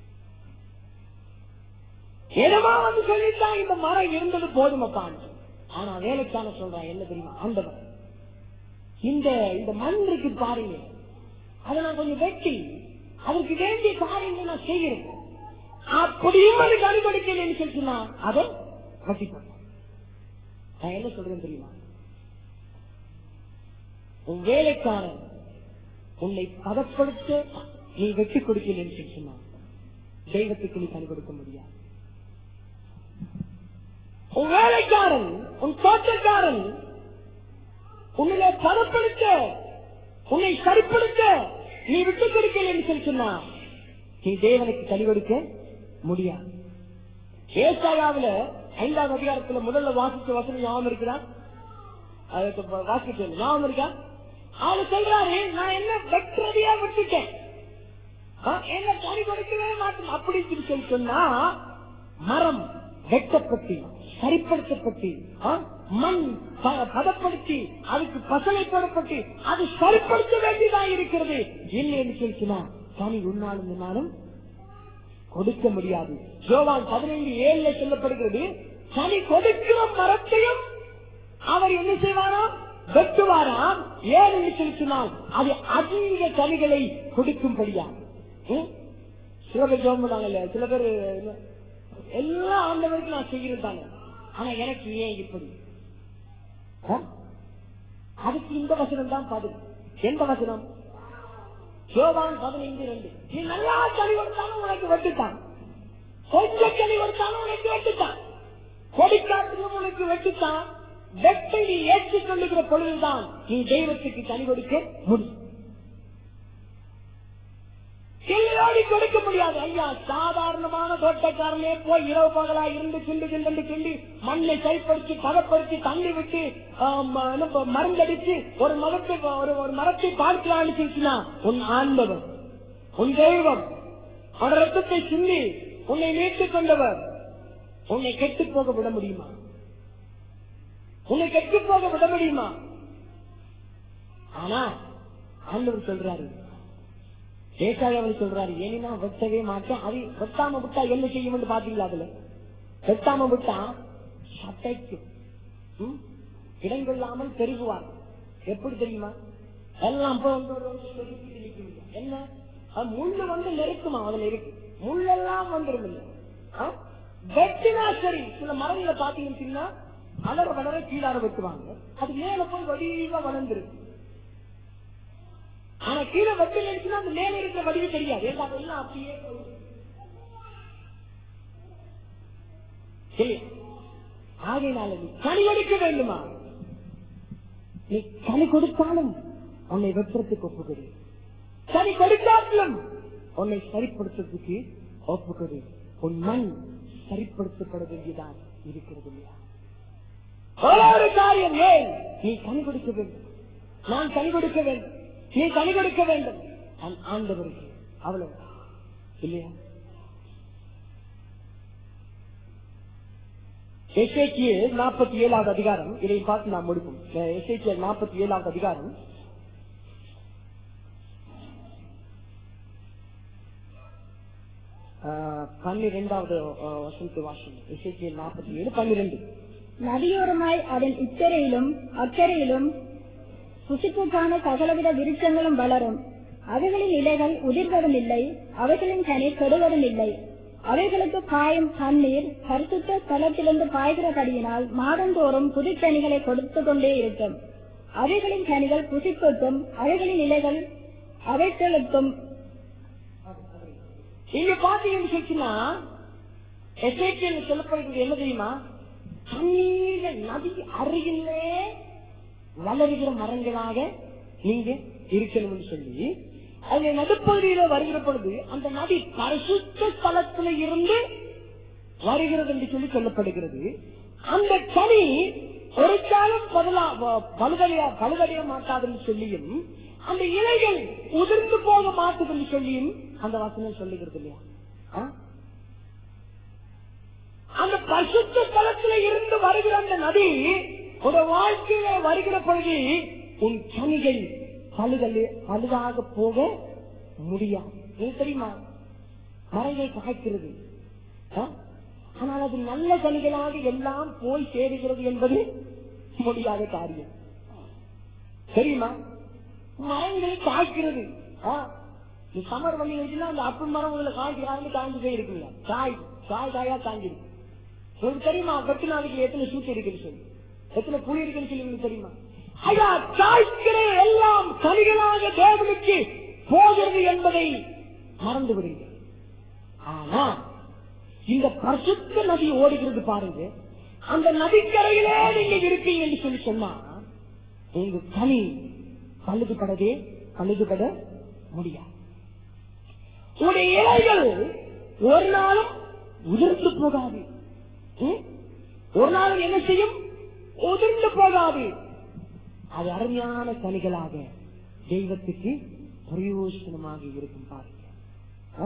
இடமா வந்து சொல்லிட்டான் இந்த மரம் இருந்தது போதுமப்பான்னு ஆனா வேலைக்கான சொல்றான் என்ன தெரியுமா ஆண்டவன் இந்த இந்த மண் இருக்கு பாருங்க அதை நான் கொஞ்சம் வெட்டி அதுக்கு வேண்டிய காரியங்களை நான் செய்கிறேன் அப்படியும் அது கண்டுபிடிக்கலன்னு சொல்லிச்சுன்னா அதை வட்டி போடுறேன். நான் என்ன சொல்றேன் தெரியுமா உன் வேலைக்காரன் உன்னை பதப்படுத்த நீ வெட்டி கொடுக்கலன்னு சொல்லி சொன்னா தெய்வத்துக்கு நீ கனி கொடுக்க முடியாது உன் வேலைக்காரன் உன் தோட்டக்காரன் உன்னை பதப்படுத்த உன்னை சரிப்படுத்த நீ விட்டு கொடுக்கலன்னு சொல்லி சொன்னா நீ தேவனுக்கு கனி கொடுக்க முடியாது ஏசாயாவில ஐந்தாவது அதிகாரத்துல முதல்ல வாசிச்ச வசனம் ஞாபகம் இருக்குதா அதுக்கு ப- வாசிக்க ஞாபகம் இருக்கா அவரு சொல்றாரு நான் என்ன வெற்றதையா விட்டுட்டேன் ஆ, என்ன கனி கொடுக்கவே மாட்டேன் அப்படின்னு சொல்லி சொல்லி சொன்னா மரம் வெட்டப்பட்டு சரிப்படுத்தப்பட்டு ஆ, மண் ப- பதப்படுத்தி அதுக்கு பசலை போடப்பட்டு அது சரிப்படுத்த வேண்டியதா இருக்கிறது இல்லைன்னு சொல்லி சொன்னா கனி உன்னாலும் என்னாலும் கொடுக்க முடியாது யோவான் பதினைந்து ஏழுல சொல்லப்படுகிறது கனி கொடுக்கிற மரத்தையும் அவர் என்ன செய்வாராம் வெட்டுவாராம் ஏன் என்று சொல்லி சொன்னால் அது அதிக கனிகளை கொடுக்கும்படியா ம்? சில பேர் ஜோம் பண்ணாங்கல்ல சில பேர் என்ன, எல்லா ஆண்டவருக்கும் நான் செய்கிறது தானே ஆனா எனக்கு ஏன் இப்படி ஆ? அதுக்கு இந்த வசனம் தான் பதில் எந்த வசனம் யோவான் பதினைந்து ரெண்டு நீ நல்லா கனி கொடுத்தாலும் உனக்கு வெட்டுத்தான் கொஞ்சம் கனி கொடுத்தாலும் உனக்கு வெட்டுத்தான் கொடிக்காட்டிலும் உனக்கு வெட்டுத்தான் வெட்டை நீ ஏற்றுக்கொள்ளுகிற பொழுதுதான் நீ தெய்வத்துக்கு கனி கொடுக்க முடியும் கிள்ளியோடி கொடுக்க முடியாது ஐயா சாதாரணமான தோட்டக்காரனே போய் இரவு பகலா இருந்து கிண்டு கிண்டு கிண்டி மண்ணை கைப்படுத்தி பதப்படுத்தி தண்ணி விட்டு ஆம், என்ன, மருந்தடிச்சு ஒரு மரத்தை ஒரு ஒரு மரத்தை பார்க்கலான்னு சொல்லிச்சுனா உன் ஆண்டவர் உன் தெய்வம் அவன் ரத்தத்தை சிந்தி உன்னை மீட்டுக் கொண்டவர் உன்னை கெட்டு போக விட முடியுமா உன்னை கெட்டு போக விட முடியுமா ஆனா ஆண்டவர் சொல்றாரு ஏசாயாவில் சொல்றாரு ஏன்னா வெட்டவே மாட்டேன் அது வெட்டாம விட்டா என்ன செய்யும் பாத்தீங்களா அதுல வெட்டாம விட்டா சட்டைக்கும் ம்? இடங்கொள்ளாமல் பெருகுவார் எப்படி தெரியுமா எல்லாம் போய் வந்து ஒரு வந்து பெருக்கிட்டு நிக்குது. என்ன அது முள்ளு வந்து நெருக்குமா அதுல இருக்கு முள்ளெல்லாம் வந்துரும் இல்ல ஆ? வெட்டினா சரி சில மரங்களை பாத்தீங்கன்னா அலற வளர கீழார வெட்டுவாங்க அது மேல போய் வடிவா வளர்ந்துருக்கு ஆனா கீழே வெட்டி நினைச்சுன்னா அந்த மேல இருக்கிற வடிவு தெரியாது ஏன்னா அதெல்லாம் அப்படியே போகுது. இல்லையா? ஆகையினால நீ கனி கொடுக்க வேண்டுமா நீ கனி கொடுத்தாலும் உன்னை வெட்டுறதுக்கு ஒப்புக்கொடு கனி கொடுத்தாலும் உன்னை சரிப்படுத்துறதுக்கு ஒப்புக்கொடு உன் மண் சரிப்படுத்தப்பட வேண்டியதான் இருக்கிறது இல்லையா ஒரு காரியம் ஏன் நீ கனி கொடுக்க வேண்டும் நான் கனி கொடுக்க வேண்டும் நீ கனி கொடுக்க வேண்டும் நான் ஆண்டவருக்கு அவ்வளவு இல்லையா எஸ்ஐக்கியல் நாற்பத்தி ஏழாவது அதிகாரம் இதை பார்த்து நாம் முடிப்போம் எஸ்ஐக்கியல் நாற்பத்தி ஏழாவது அதிகாரம் ஆஹ், பன்னிரெண்டாவது ஆஹ், வசனத்தை வாசம் எஸ்ஐக்கியல் நாற்பத்தி ஏழு பன்னிரெண்டு நதியோரமாய் அதன் இக்கரையிலும் அக்கறையிலும் புசிப்புக்கான சகலவித விருட்சங்களும் வளரும் அவைகளின் இலைகள் உதிர்வதும் இல்லை அவைகளின் கனி கெடுவதும் இல்லை அவைகளுக்கு காயும் தண்ணீர் பரிசுத்த ஸ்தலத்திலிருந்து பாய்கிறபடியினால் மாதந்தோறும் புதுக்கனிகளை கொடுத்து கொண்டே இருக்கும் அவைகளின் கனிகள் புசிப்புக்கும் அவைகளின் இலைகள் அவைகளுக்கும் இங்க பாத்தீங்கன்னு சொல்லிச்சுன்னா எஸ்ஐக்கியல் சொல்லப்படுகிறது என்ன தெரியுமா தண்ணீர நதி அருகிலே வளருகிற மரங்களாக நீங்க இருக்கணும்னு சொல்லி அதுல நடுப்பகுதியில வருகிற பொழுது அந்த நதி பரிசுத்த ஸ்தலத்துல இருந்து வருகிறது என்று சொல்லி சொல்லப்படுகிறது அந்த கனி ஒரு காலம் பதலா பழுதடைய பழுதடைய மாட்டாதுன்னு சொல்லியும் அந்த இலைகள் உதிர்ந்து போக மாட்டுதுன்னு சொல்லியும் அந்த வசனம் சொல்லுகிறது இல்லையா ஆ? அந்த பரிசுத்த ஸ்தலத்துல இருந்து வருகிற அந்த நதி ஒரு வாழ்க்கையில வருகிற பொழுது உன் கனிகள் பழுதல் பழுதாக போக முடியாது ஏன் தெரியுமா மரங்கள் காய்க்கிறது ஆ? ஆனால் அது நல்ல கனிகளாக எல்லாம் போய் சேருகிறது என்பது முடியாத காரியம் தெரியுமா மரங்கள் காய்க்கிறது ஆ? நீ சமர் பண்ணி வச்சுன்னா அந்த அப்பு மரம் உங்களை காய்க்கிறாங்க காய்ஞ்சு போய் இருக்குல்ல காய் காய் காயா காய்ஞ்சிருக்கு உங்களுக்கு தெரியுமா வெட்டு நாளைக்கு எத்தனை சூட்டு இருக்குன்னு சொல்லி எத்தனை புளி இருக்குன்னு சொல்லி உங்களுக்கு தெரியுமா ஐயா காய்க்கிற எல்லாம் கனிகளாக தேவனுக்கு போகிறது என்பதை மறந்து விடுங்க ஆனா இந்த பரிசுத்த நதி ஓடுகிறது பாருங்க அந்த நதிக்கரையிலே நீங்க இருக்கீங்கன்னு சொல்லி சொன்னா உங்க கனி பழுதுபடவே பழுதுபட முடியாது உடைய இலைகள் ஒரு நாளும் உதிர்ந்து போகாது ம்? ஒரு நாளும் என்ன செய்யும் உதிர்ந்து போகாது அது அருமையான கனிகளாக தெய்வத்துக்கு பிரயோசனமாக இருக்கும் பாருங்க ஆ?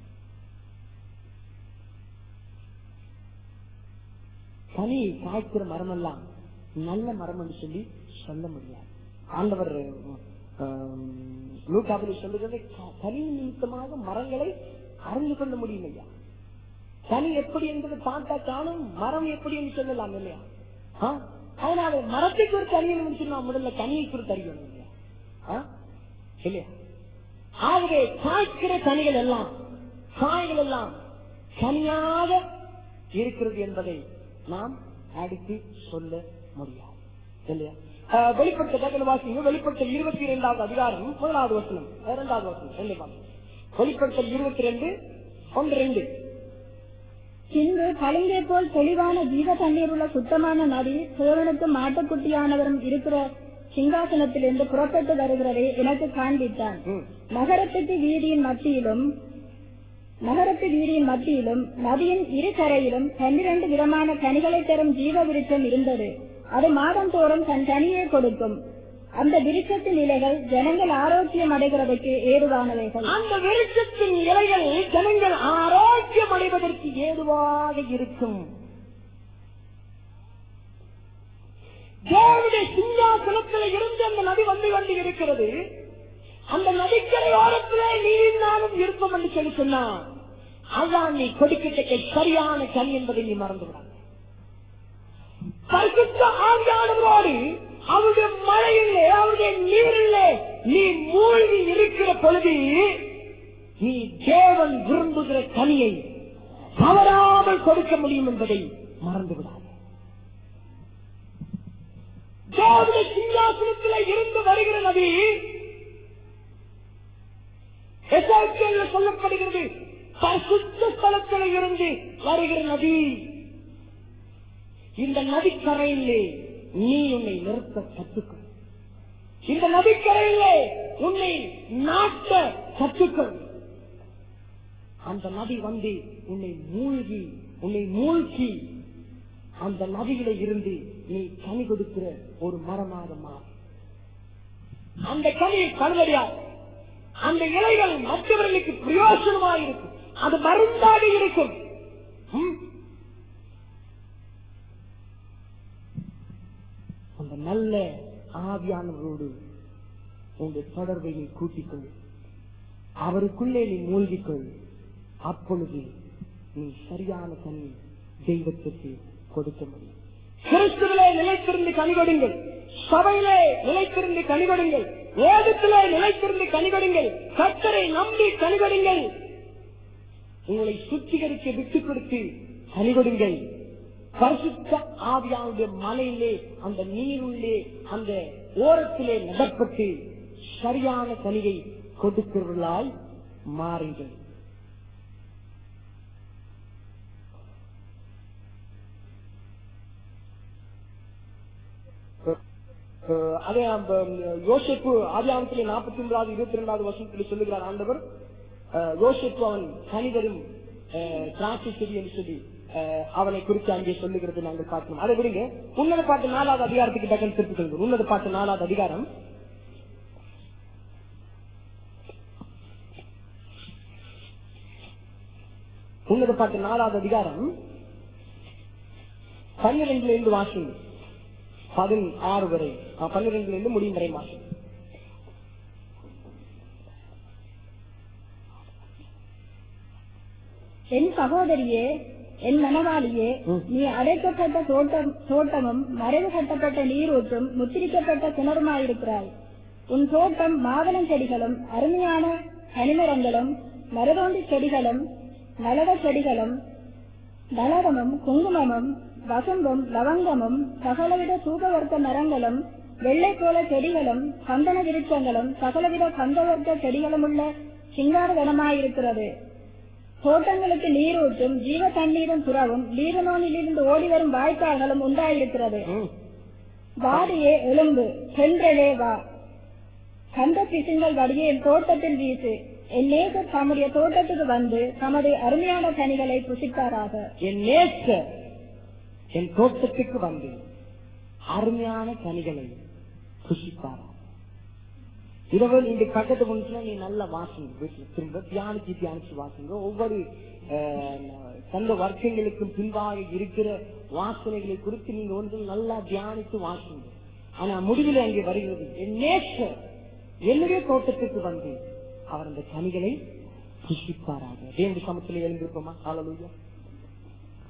கனி காய்க்கிற மரம் எல்லாம் நல்ல மரம் என்று சொல்லி சொல்ல முடியாது ஆண்டவர் நூற்றாவது சொல்லுகிறது க- கனி நிமித்தமாக மரங்களை அறிந்து கொள்ள முடியும் ஐயா கனி எப்படி என்பது பார்த்தா காணும் மரம் எப்படி என்று சொல்லலாம் இல்லையா ஆ? அதனால மரத்துக்கு ஒரு கனி சொன்னா முதல்ல கனியை குறித்து அறியணும் இல்லையா ஆ? இல்லையா ஆகவே காய்க்கிற கனிகள் எல்லாம் காய்கள் எல்லாம் கனியாக இருக்கிறது என்பதை நாம் அடுத்து சொல்ல முடியாது இல்லையா ஆஹ் வெளிப்பட்ட டக்குனு வாசிங்க வெளிப்படுத்தல் இருபத்தி இரண்டாவது அதிகாரம் முதலாவது வசனம் இரண்டாவது வசனம் ரெண்டு வாசனம் வெளிப்படுத்தல் இருபத்தி ரெண்டு ஒன்று ரெண்டு பின்பு கலிங்கை போல் தெளிவான ஜீவ தண்ணீர் உள்ள சுத்தமான நதி தேவனுக்கும் மாட்டுக்குட்டியானவரும் இருக்கிற சிங்காசனத்திலிருந்து புறப்பட்டு வருகிறதை எனக்கு காண்பித்தான் ம். நகரத்துக்கு வீதியின் மத்தியிலும் நகரத்து வீதியின் மத்தியிலும் நதியின் இரு கரையிலும் பன்னிரண்டு விதமான கனிகளை தரும் ஜீவ விருட்சம் இருந்தது அது மாதந்தோறும் தன் கனியை கொடுக்கும் அந்த விருட்சத்தின் இலைகள் ஜனங்கள் ஆரோக்கியம் அடைகிறதுக்கு ஏதுவானவைகள் அந்த வெளிச்சத்தின் இலைகள் ஜனங்கள் ஆரோக்கியம் அடைவதற்கு ஏதுவாக இருக்கும் தேவனுடைய சிங்காசனத்தில் இருந்து அந்த நதி வந்து கொண்டு இருக்கிறது அந்த நதிக்கரை ஓரத்திலே நீயும் நானும் இருப்போம் என்று சொல்லி சொன்னான் அதான் நீ கொடுக்கத்தக்க சரியான கனி என்பதை நீ மறந்து விடாத பரிசுத்த ஆண்டானவரோடு அவருடைய மழையிலே அவருடைய நீரிலே நீ மூழ்கி இருக்கிற பொழுது நீ தேவன் விரும்புகிற கனியை தவறாமல் கொடுக்க முடியும் என்பதை மறந்து விடாது தேவனுடைய சிங்காசனத்தில் இருந்து வருகிற நதி எசாக்கியல்ல சொல்லப்படுகிறது பரிசுத்த ஸ்தலத்தில் இருந்து வருகிற நதி இந்த நதிக்கரையிலே நீ உன்னை நிறுத்த கற்றுக்கொள் இந்த நதிக்கரையிலே உன்னை நாட்ட கற்றுக்கொள் அந்த நதி வந்து உன்னை மூழ்கி உன்னை மூழ்கி அந்த நதியில இருந்து நீ கனி கொடுக்கிற ஒரு மரமாக மாறு அந்த கனி கழுவடியா அந்த இலைகள் மற்றவர்களுக்கு பிரயோசனமாக இருக்கும் அது மருந்தாக இருக்கும் ம்? அந்த நல்ல ஆவியானவரோடு உங்கள் தொடர்பை நீ கூட்டிக்கொள் அவருக்குள்ளே நீ மூழ்கிக்கொள் அப்பொழுது நீ சரியான கனி தெய்வத்திற்கு கொடுக்க முடியும் கிறிஸ்துவிலே நிலைத்திருந்து கனி கொடுங்கள் சபையிலே நிலைத்திருந்து கனி கொடுங்கள் வேதத்திலே நிலைத்திருந்து கனி கொடுங்கள் கத்தரை நம்பி கனி கொடுங்கள் உங்களை சுத்திகரிக்க விட்டுக் கொடுத்து கனி கொடுங்கள் பரிசுத்த ஆவியாவுடைய மலையிலே அந்த நீருள்ளே அந்த ஓரத்திலே நடப்பட்டு சரியான கனியை கொடுக்கிறவர்களாய் மாறுங்கள் அஹ் அதே அந்த யோசிப்பு ஆதியாமத்திலே நாற்பத்தி ஒன்பதாவது இருபத்தி ரெண்டாவது வருஷத்தில் சொல்லுகிறார் ஆண்டவர் அஹ் யோசேப்பு அவன் கணிதரும் திராட்சை செடி என்று சொல்லி அஹ் அவனை குறித்து அங்கே சொல்லுகிறது நாங்கள் பார்க்கணும் அதை விடுங்க உன்னத பாட்டு நாலாவது அதிகாரத்துக்கு டக்கன் திருப்பிக் கொள்ளுங்கள் உன்னத பாட்டு நாலாவது அதிகாரம் உன்னத பாட்டு நாலாவது அதிகாரம் பன்னிரெண்டுல இருந்து வாசிங்க பதினாறு வரை அஹ் பன்னிரெண்டுல இருந்து முடியும் வரை வாசிங்க என் சகோதரியே என் மனவாளியே ம். நீ அடைக்கப்பட்ட தோட்டம் தோட்டமும் மறைவு கட்டப்பட்ட நீரூற்றும் முத்திரிக்கப்பட்ட கிணறுமாயிருக்கிறாய் உன் தோட்டம் மாதளம் செடிகளும் அருமையான கனிமரங்களும் மரதோண்டி செடிகளும் நலவ செடிகளும் நலகமும் குங்குமமும் வசம்பும் லவங்கமும் சகலவித தூபவர்க்க மரங்களும் வெள்ளை போல செடிகளும் சந்தன விருட்சங்களும் சகலவித கந்தவர்க்க செடிகளும் உள்ள சிங்கார வனமாயிருக்கிறது தோட்டங்களுக்கு நீரூற்றும் ஜீவ தண்ணீரும் புறவும் லீபனோனிலிருந்து ஓடி வரும் வாய்க்கால்களும் உண்டாயிருக்கிறது ம். வாடியே எலும்பு சென்றலே வா கந்த பிசுங்கள் வடியே என் தோட்டத்தில் வீசு என் நேசர் தம்முடைய தோட்டத்துக்கு வந்து தமது அருமையான கனிகளை புசிப்பாராக என் நேசர் என் தோட்டத்துக்கு வந்து அருமையான கனிகளை புசிப்பாரா இரவு நீங்க பக்கத்து முன்னுச்சுன்னா நீ நல்லா வாசிங்க வீட்டுல திரும்ப தியானிச்சு தியானிச்சு வாசிங்க ஒவ்வொரு அஹ், சந்த வர்க்கங்களுக்கும் பின்பாக இருக்கிற வாசனைகளை குறித்து நீங்க ஒன்று நல்லா தியானித்து வாசிங்க ஆனா முடிவில் அங்கே வருகிறது என் நேசர் என்னுடைய தோட்டத்துக்கு வந்து அவர் அந்த கனிகளை புசிப்பாராக தேவனுடைய சமத்தில் எழுந்திருப்போமா ஹalleluya